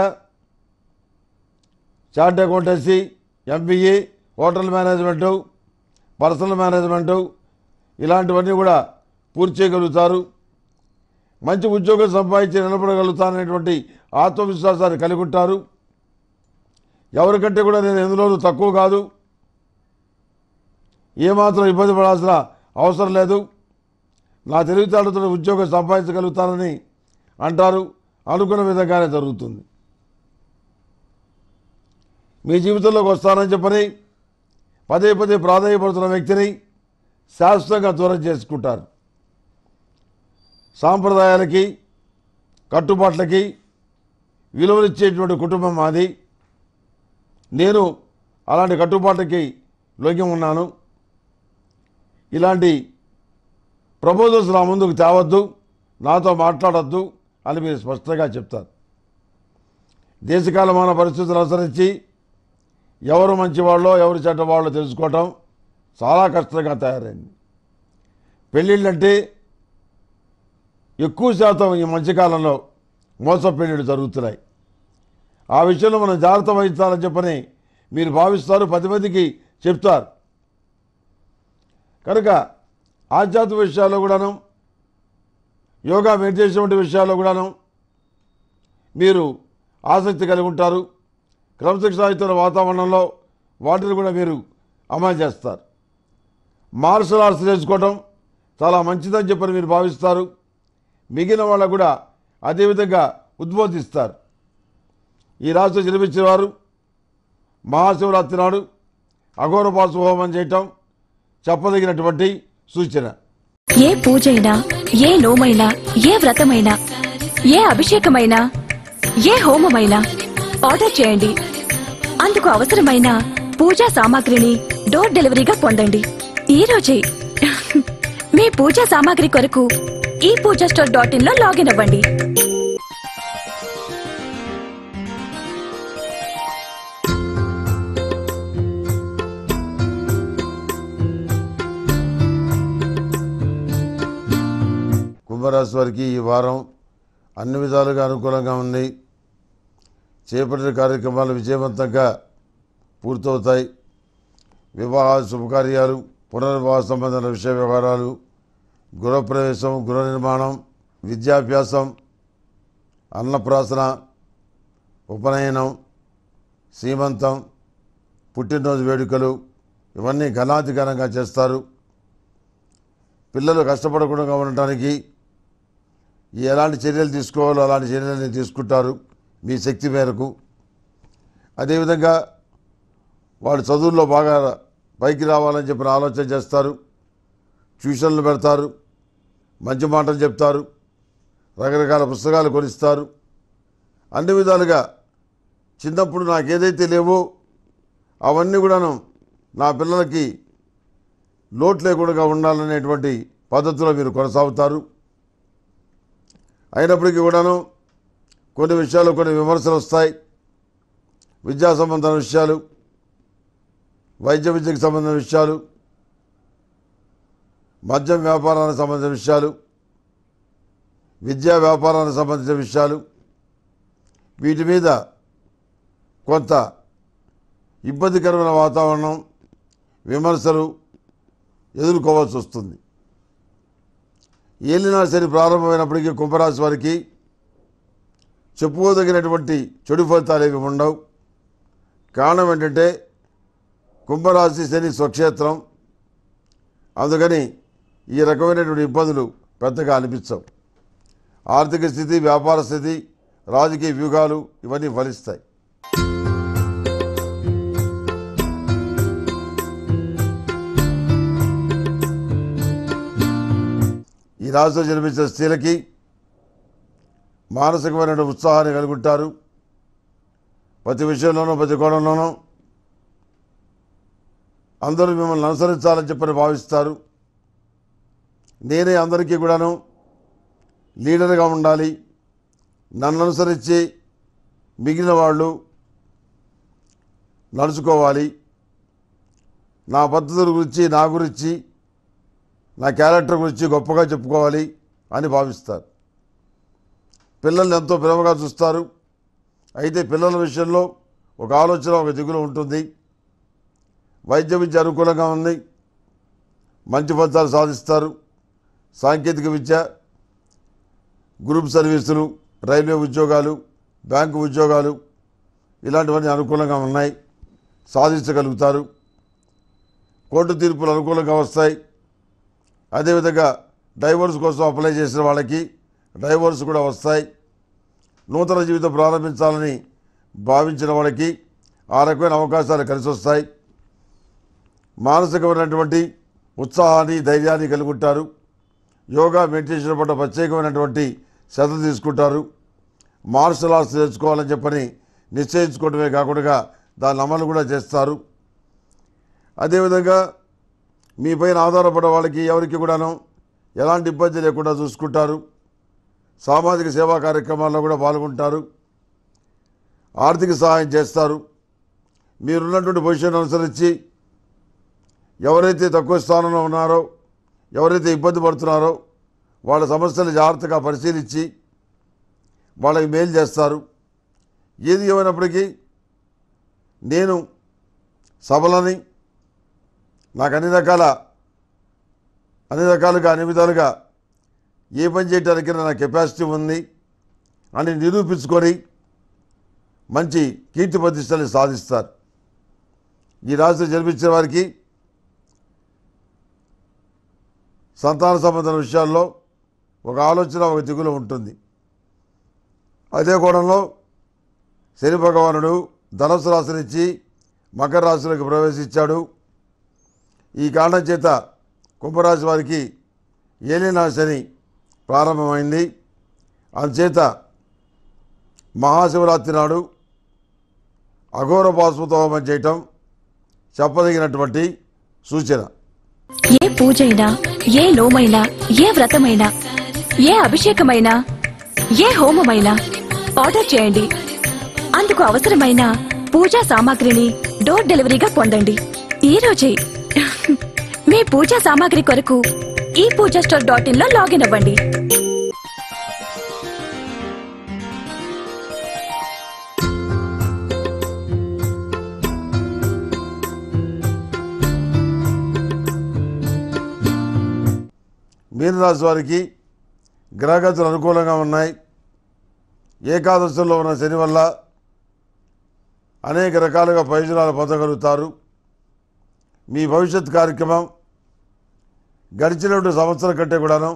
chart accountancy MBA hotel management personal management ఇలాంటివన్నీ కూడా పూర్తి చేయగలుగుతారు మంచి ఉద్యోగం సంపాదించి నిలబడగలుగుతాననేటువంటి ఆత్మవిశ్వాసాన్ని కలిగి ఉంటారు ఎవరికంటే కూడా నేను ఎందులోనూ తక్కువ కాదు ఏమాత్రం ఇబ్బంది పడాల్సిన అవసరం లేదు నా తెలివితేటలతో ఉద్యోగం సంపాదించగలుగుతానని అంటారు అనుకున్న విధంగానే జరుగుతుంది మీ జీవితంలోకి వస్తానని చెప్పని పదే పదే ప్రాధాన్యపడుతున్న వ్యక్తిని శాశ్వతంగా దూరం చేసుకుంటారు సాంప్రదాయాలకి కట్టుబాట్లకి విలువనిచ్చేటువంటి కుటుంబం మాది నేను అలాంటి కట్టుబాట్లకి లొంగి ఉన్నాను ఇలాంటి ప్రపోజల్స్ నా ముందుకు తేవద్దు నాతో మాట్లాడొద్దు అని మీరు స్పష్టంగా చెప్తారు దేశకాలమాన పరిస్థితులు అనుసరించి ఎవరు మంచివాళ్ళో ఎవరు చెడ్డవాళ్ళో తెలుసుకోవటం చాలా కష్టంగా తయారైంది పెళ్ళిళ్ళంటే ఎక్కువ శాతం ఈ మధ్యకాలంలో మోస పెళ్ళిళ్ళు జరుగుతున్నాయి ఆ విషయంలో మనం జాగ్రత్త వహించాలని చెప్పని మీరు భావిస్తారు పది మందికి చెప్తారు కనుక ఆధ్యాత్మిక విషయాల్లో కూడాను యోగా మెడిటేషన్ వంటి విషయాల్లో కూడాను మీరు ఆసక్తి కలిగి ఉంటారు క్రమశిక్షణాయుత వాతావరణంలో వాటిని కూడా మీరు అమలు చేస్తారు మార్షల్ ఆర్ట్స్ నేర్చుకోవడం చాలా మంచిదని చెప్పని మీరు భావిస్తారు మిగిలిన వాళ్ళకు కూడా అదేవిధంగా ఉద్బోధిస్తారు ఈ రాష్ట్రం జన్మించిన వారు మహాశివరాత్రి నాడు అఘోరపాసు హోమం చేయటం చెప్పదగినటువంటి సూచన ఏ పూజైనా ఏ నోమైనా ఏ వ్రతమైనా ఏ అభిషేకమైనా ఏ హోమమైనా ఆర్డర్ చేయండి అందుకు అవసరమైన పూజా సామాగ్రిని డోర్ డెలివరీగా పొందండి ఈ రోజే మీ పూజా సామాగ్రి కొరకు ఈ పూజా స్టోర్ డాట్ ఇన్ లో లాగిన్ అవ్వండి కుంభరాశి వారికి ఈ వారం అన్ని విధాలుగా అనుకూలంగా ఉంది చేపట్టిన కార్యక్రమాలు విజయవంతంగా పూర్తవుతాయి వివాహ శుభకార్యాలు పునర్వివాహ సంబంధమైన విషయ వ్యవహారాలు గృహప్రవేశం గృహ నిర్మాణం విద్యాభ్యాసం అన్నప్రాసన ఉపనయనం సీమంతం పుట్టినరోజు వేడుకలు ఇవన్నీ ఘనాతి ఘనంగా చేస్తారు పిల్లలు కష్టపడకుండా ఉండటానికి ఎలాంటి చర్యలు తీసుకోవాలో అలాంటి చర్యలని తీసుకుంటారు మీ శక్తి మేరకు అదేవిధంగా వాళ్ళు చదువుల్లో బాగా పైకి రావాలని చెప్పిన ఆలోచన చేస్తారు ట్యూషన్లు పెడతారు మంచి మాటలు చెప్తారు రకరకాల పుస్తకాలు కొనిస్తారు అన్ని విధాలుగా చిన్నప్పుడు నాకు ఏదైతే లేవో అవన్నీ కూడాను నా పిల్లలకి లోటు లేకుండా ఉండాలనేటువంటి పద్ధతిలో మీరు కొనసాగుతారు అయినప్పటికీ కూడాను కొన్ని విషయాలు కొన్ని విమర్శలు వస్తాయి విద్యా సంబంధమైన విషయాలు వైద్య విద్యకు సంబంధించిన విషయాలు మద్యం వ్యాపారానికి సంబంధించిన విషయాలు విద్యా వ్యాపారానికి సంబంధించిన విషయాలు వీటి మీద కొంత ఇబ్బందికరమైన వాతావరణం విమర్శలు ఎదుర్కోవాల్సి వస్తుంది ఏలినా శని ప్రారంభమైనప్పటికీ కుంభరాశి వారికి చెప్పుకోదగినటువంటి చెడు ఫలితాలు ఏవి ఉండవు కారణం ఏంటంటే కుంభరాశి శని స్వక్షేత్రం అందుకని ఈ రకమైనటువంటి ఇబ్బందులు పెద్దగా అనిపించవు ఆర్థిక స్థితి వ్యాపార స్థితి రాజకీయ వ్యూహాలు ఇవన్నీ ఫలిస్తాయి ఈ రాశిలో జన్మించిన స్త్రీలకి మానసికమైన ఉత్సాహాన్ని కలిగి ఉంటారు ప్రతి విషయంలోనూ ప్రతి కోణంలోనూ అందరూ మిమ్మల్ని అనుసరించాలని చెప్పని భావిస్తారు నేనే అందరికీ కూడాను లీడర్గా ఉండాలి నన్ను అనుసరించి మిగిలిన వాళ్ళు నడుచుకోవాలి నా పద్ధతుల గురించి నా గురించి నా క్యారెక్టర్ గురించి గొప్పగా చెప్పుకోవాలి అని భావిస్తారు పిల్లల్ని ఎంతో ప్రేమగా చూస్తారు అయితే పిల్లల విషయంలో ఒక ఆలోచన ఒక దిగులు ఉంటుంది వైద్య విద్య అనుకూలంగా ఉంది మంచి ఫలితాలు సాధిస్తారు సాంకేతిక విద్య గ్రూప్ సర్వీసులు రైల్వే ఉద్యోగాలు బ్యాంకు ఉద్యోగాలు ఇలాంటివన్నీ అనుకూలంగా ఉన్నాయి సాధించగలుగుతారు కోర్టు తీర్పులు అనుకూలంగా వస్తాయి అదేవిధంగా డైవోర్స్ కోసం అప్లై చేసిన వాళ్ళకి డైవోర్స్ కూడా వస్తాయి నూతన జీవితం ప్రారంభించాలని భావించిన వాళ్ళకి ఆ రకమైన అవకాశాలు కలిసి వస్తాయి మానసికమైనటువంటి ఉత్సాహాన్ని ధైర్యాన్ని కలిగి ఉంటారు యోగా మెడిటేషన్ పట్ల ప్రత్యేకమైనటువంటి శ్రద్ధ తీసుకుంటారు మార్షల్ ఆర్ట్స్ నేర్చుకోవాలని చెప్పని నిశ్చయించుకోవడమే కాకుండా దాని అమలు కూడా చేస్తారు అదేవిధంగా మీ పైన ఆధారపడే వాళ్ళకి ఎవరికి కూడాను ఎలాంటి ఇబ్బంది లేకుండా చూసుకుంటారు సామాజిక సేవా కార్యక్రమాల్లో కూడా పాల్గొంటారు ఆర్థిక సహాయం చేస్తారు మీరున్నటువంటి పొజిషన్ అనుసరించి ఎవరైతే తక్కువ స్థానంలో ఉన్నారో ఎవరైతే ఇబ్బంది పడుతున్నారో వాళ్ళ సమస్యలు జాగ్రత్తగా పరిశీలించి వాళ్ళకి మేలు చేస్తారు ఏది ఏమైనప్పటికీ నేను సభలని నాకు అన్ని రకాల అన్ని రకాలుగా అన్ని విధాలుగా ఏ పని చేయడానికి నా కెపాసిటీ ఉంది అని నిరూపించుకొని మంచి కీర్తి ప్రతిష్టలు సాధిస్తారు ఈ రాశి జన్మించిన వారికి సంతాన సంబంధం విషయాల్లో ఒక ఆలోచన ఒక దిగులు ఉంటుంది అదే కోణంలో శని భగవానుడు ధనుసు రాశి నుంచి మకర రాశిలోకి ప్రవేశించాడు ఈ కారణం చేత కుంభరాశి వారికి ఏలినా శని ప్రారంభమైంది అందుచేత మహాశివరాత్రి నాడు అఘోర పాశుతోమం చేయటం చెప్పదగినటువంటి సూచన ఏ పూజైనా ఏ నోమైనా ఏ వ్రతమైనా ఏ అభిషేకమైనా ఏ హోమమైనా ఆర్డర్ చేయండి అందుకు అవసరమైన పూజా సామాగ్రిని డోర్ డెలివరీగా పొందండి ఈ రోజే మీ పూజా సామాగ్రి కొరకు ఈ పూజా స్టోర్ డాట్ ఇన్ లో లాగిన్ అవ్వండి మీనరాశి వారికి గ్రహగతులు అనుకూలంగా ఉన్నాయి ఏకాదశంలో ఉన్న శని వల్ల అనేక రకాలుగా ప్రయోజనాలు పొందగలుగుతారు మీ భవిష్యత్ కార్యక్రమం గడిచినటువంటి సంవత్సరం కంటే కూడాను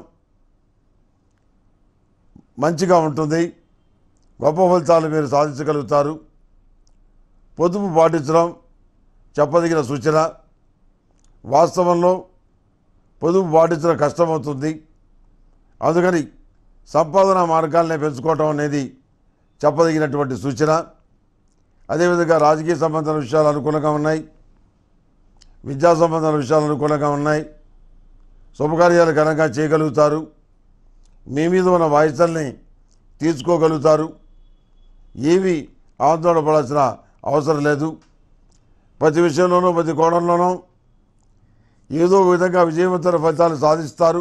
మంచిగా ఉంటుంది గొప్ప ఫలితాలు మీరు సాధించగలుగుతారు పొదుపు పాటించడం చెప్పదగిన సూచన వాస్తవంలో పొదుపు పాటించడం కష్టమవుతుంది అందుకని సంపాదన మార్గాలనే పెంచుకోవటం అనేది చెప్పదగినటువంటి సూచన అదేవిధంగా రాజకీయ సంబంధాల విషయాలు అనుకూలంగా ఉన్నాయి విద్యా సంబంధాల విషయాలు అనుకూలంగా ఉన్నాయి శుభకార్యాలు ఘనంగా చేయగలుగుతారు మీ మీద ఉన్న బాధ్యతల్ని తీర్చుకోగలుగుతారు ఏమీ ఆందోళన పడాల్సిన అవసరం లేదు ప్రతి విషయంలోనూ ప్రతి కోణంలోనూ ఏదో ఒక విధంగా విజయవంతమైన ఫలితాలు సాధిస్తారు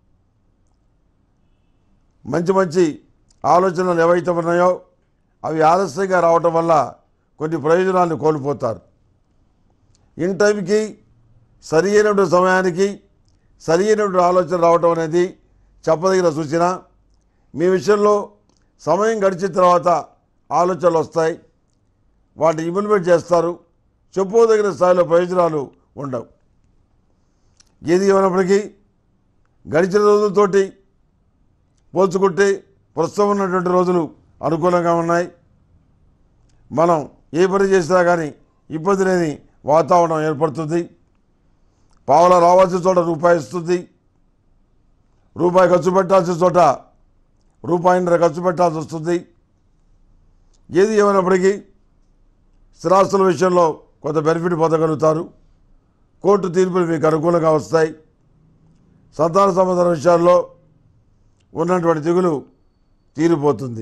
మంచి మంచి ఆలోచనలు ఏవైతే ఉన్నాయో అవి ఆలస్యంగా రావటం వల్ల కొన్ని ప్రయోజనాలను కోల్పోతారు ఇన్ టైంకి సరి అయినటువంటి సమయానికి సరి అయినటువంటి ఆలోచన రావటం అనేది చెప్పదగిన సూచన మీ విషయంలో సమయం గడిచిన తర్వాత ఆలోచనలు వస్తాయి వాటిని ఇంప్లిమెంట్ చేస్తారు చెప్పుకోదగిన స్థాయిలో ప్రయోజనాలు ఉండవు ఏది ఏమైనప్పటికీ గడిచిన రోజులతోటి పోల్చుకుంటే ప్రస్తుతం ఉన్నటువంటి రోజులు అనుకూలంగా ఉన్నాయి మనం ఏ పని చేసినా కానీ ఇబ్బంది లేని వాతావరణం ఏర్పడుతుంది పావల రావాల్సిన చోట రూపాయి ఇస్తుంది రూపాయి ఖర్చు పెట్టాల్సిన చోట రూపాయిన్నర ఖర్చు పెట్టాల్సి వస్తుంది ఏది ఏమైనప్పటికీ స్థిరాస్తుల విషయంలో కొంత బెనిఫిట్ పొందగలుగుతారు కోర్టు తీర్పులు మీకు అనుకూలంగా వస్తాయి సంతాన సంబంధం విషయాల్లో ఉన్నటువంటి దిగులు తీరిపోతుంది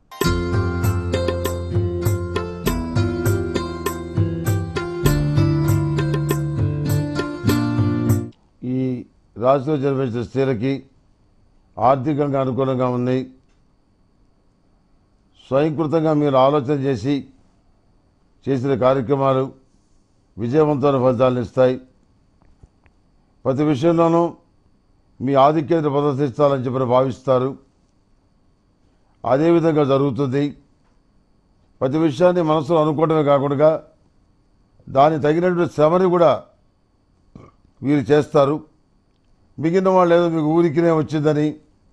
ఈ రాశిలో జన్మించిన స్త్రీలకి ఆర్థికంగా అనుకూలంగా ఉంది స్వయంకృతంగా మీరు ఆలోచన చేసి చేసిన కార్యక్రమాలు విజయవంతమైన ఫలితాలను ఇస్తాయి ప్రతి విషయంలోనూ మీ ఆధిక్యతను ప్రదర్శించాలని చెప్పి భావిస్తారు అదేవిధంగా జరుగుతుంది ప్రతి విషయాన్ని మనసులో అనుకోవడమే కాకుండా దాని తగినటువంటి శ్రమని కూడా వీరు చేస్తారు మిగిలిన వాళ్ళు ఏదో మీకు ఊరికినే వచ్చిందని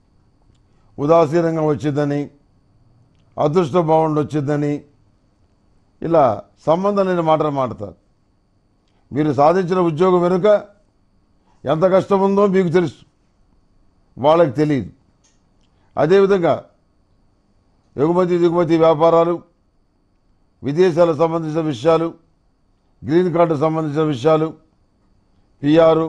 ఉదాసీనంగా వచ్చిందని అదృష్ట బాగుండి వచ్చిందని ఇలా సంబంధం లేని మాటలు మాడతారు మీరు సాధించిన ఉద్యోగం వెనుక ఎంత కష్టం ఉందో మీకు తెలుసు వాళ్ళకి తెలియదు అదేవిధంగా ఎగుమతి దిగుమతి వ్యాపారాలు విదేశాలకు సంబంధించిన విషయాలు గ్రీన్ కార్డు సంబంధించిన విషయాలు పిఆర్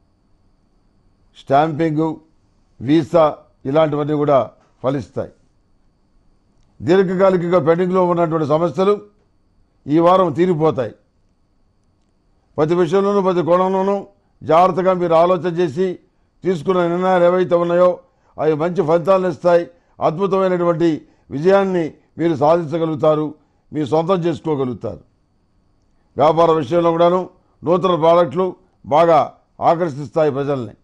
స్టాంపింగు వీసా ఇలాంటివన్నీ కూడా ఫలిస్తాయి దీర్ఘకాలికంగా పెండింగ్లో ఉన్నటువంటి సమస్యలు ఈ వారం తీరిపోతాయి ప్రతి విషయంలోనూ ప్రతి కోణంలోనూ జాగ్రత్తగా మీరు ఆలోచన చేసి తీసుకున్న నిర్ణయాలు ఏవైతే ఉన్నాయో అవి మంచి ఫలితాలను ఇస్తాయి అద్భుతమైనటువంటి విజయాన్ని మీరు సాధించగలుగుతారు మీరు సొంతం చేసుకోగలుగుతారు వ్యాపార విషయంలో కూడాను నూతన ప్రాడక్టులు బాగా ఆకర్షిస్తాయి ప్రజల్ని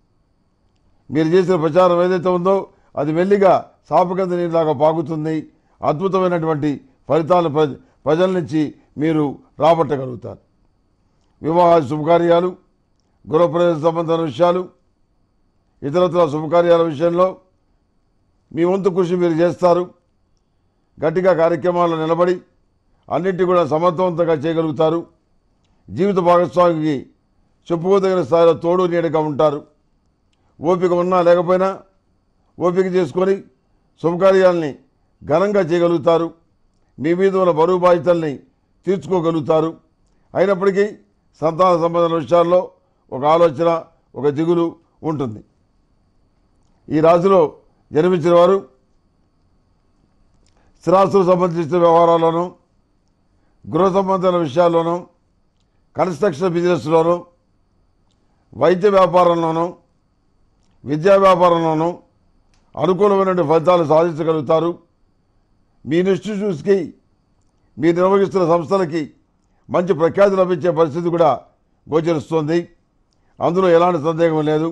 మీరు చేసిన ప్రచారం ఏదైతే ఉందో అది మెల్లిగా సాపకంద నీరులాగా పాకుతుంది అద్భుతమైనటువంటి ఫలితాలను ప్ర ప్రజల నుంచి మీరు రాబట్టగలుగుతారు వివాహ శుభకార్యాలు గృహప్రవేశ సంబంధమైన విషయాలు ఇతరత్ర శుభకార్యాల విషయంలో మీ వంతు కృషి మీరు చేస్తారు గట్టిగా కార్యక్రమాల్లో నిలబడి అన్నింటి కూడా సమర్థవంతంగా చేయగలుగుతారు జీవిత భాగస్వామికి చెప్పుకోదగిన స్థాయిలో తోడు నీడగా ఉంటారు ఓపిక ఉన్నా లేకపోయినా ఓపిక చేసుకొని శుభకార్యాల్ని ఘనంగా చేయగలుగుతారు మీ మీద ఉన్న బరువు బాధ్యతల్ని తీర్చుకోగలుగుతారు అయినప్పటికీ సంతాన సంబంధమైన విషయాల్లో ఒక ఆలోచన ఒక దిగులు ఉంటుంది ఈ రాశిలో జన్మించిన వారు స్థిరాస్తులకు సంబంధించిన వ్యవహారాల్లోనూ గృహ సంబంధాల విషయాల్లోనూ కన్స్ట్రక్షన్ బిజినెస్లోనూ వైద్య వ్యాపారంలోనూ విద్యా వ్యాపారంలోనూ అనుకూలమైన ఫలితాలు సాధించగలుగుతారు మీ ఇన్స్టిట్యూట్స్కి మీరు నిర్వహిస్తున్న సంస్థలకి మంచి ప్రఖ్యాతి లభించే పరిస్థితి కూడా గోచరిస్తుంది అందులో ఎలాంటి సందేహం లేదు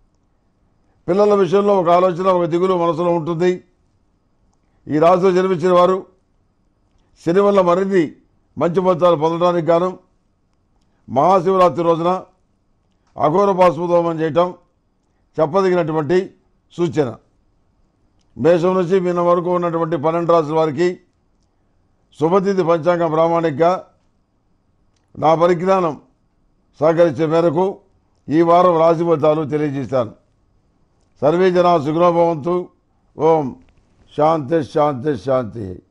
పిల్లల విషయంలో ఒక ఆలోచన ఒక దిగులు మనసులో ఉంటుంది ఈ రాశిలో జన్మించిన వారు శని వల్ల మరిన్ని మంచి ఫలితాలు పొందడానికి గాను మహాశివరాత్రి రోజున అఘోర పాశుపదోమం చేయటం చెప్పదగినటువంటి సూచన మేషం నుంచి మీన వరకు ఉన్నటువంటి పన్నెండు రాసుల వారికి శుభతిథి పంచాంగం ప్రామాణికగా నా పరిజ్ఞానం సహకరించే మేరకు ఈ వారం రాశి ఫలితాలు తెలియజేశాను సర్వే జనా సుగ్రభవంతు ఓం శాంతి శాంతి శాంతి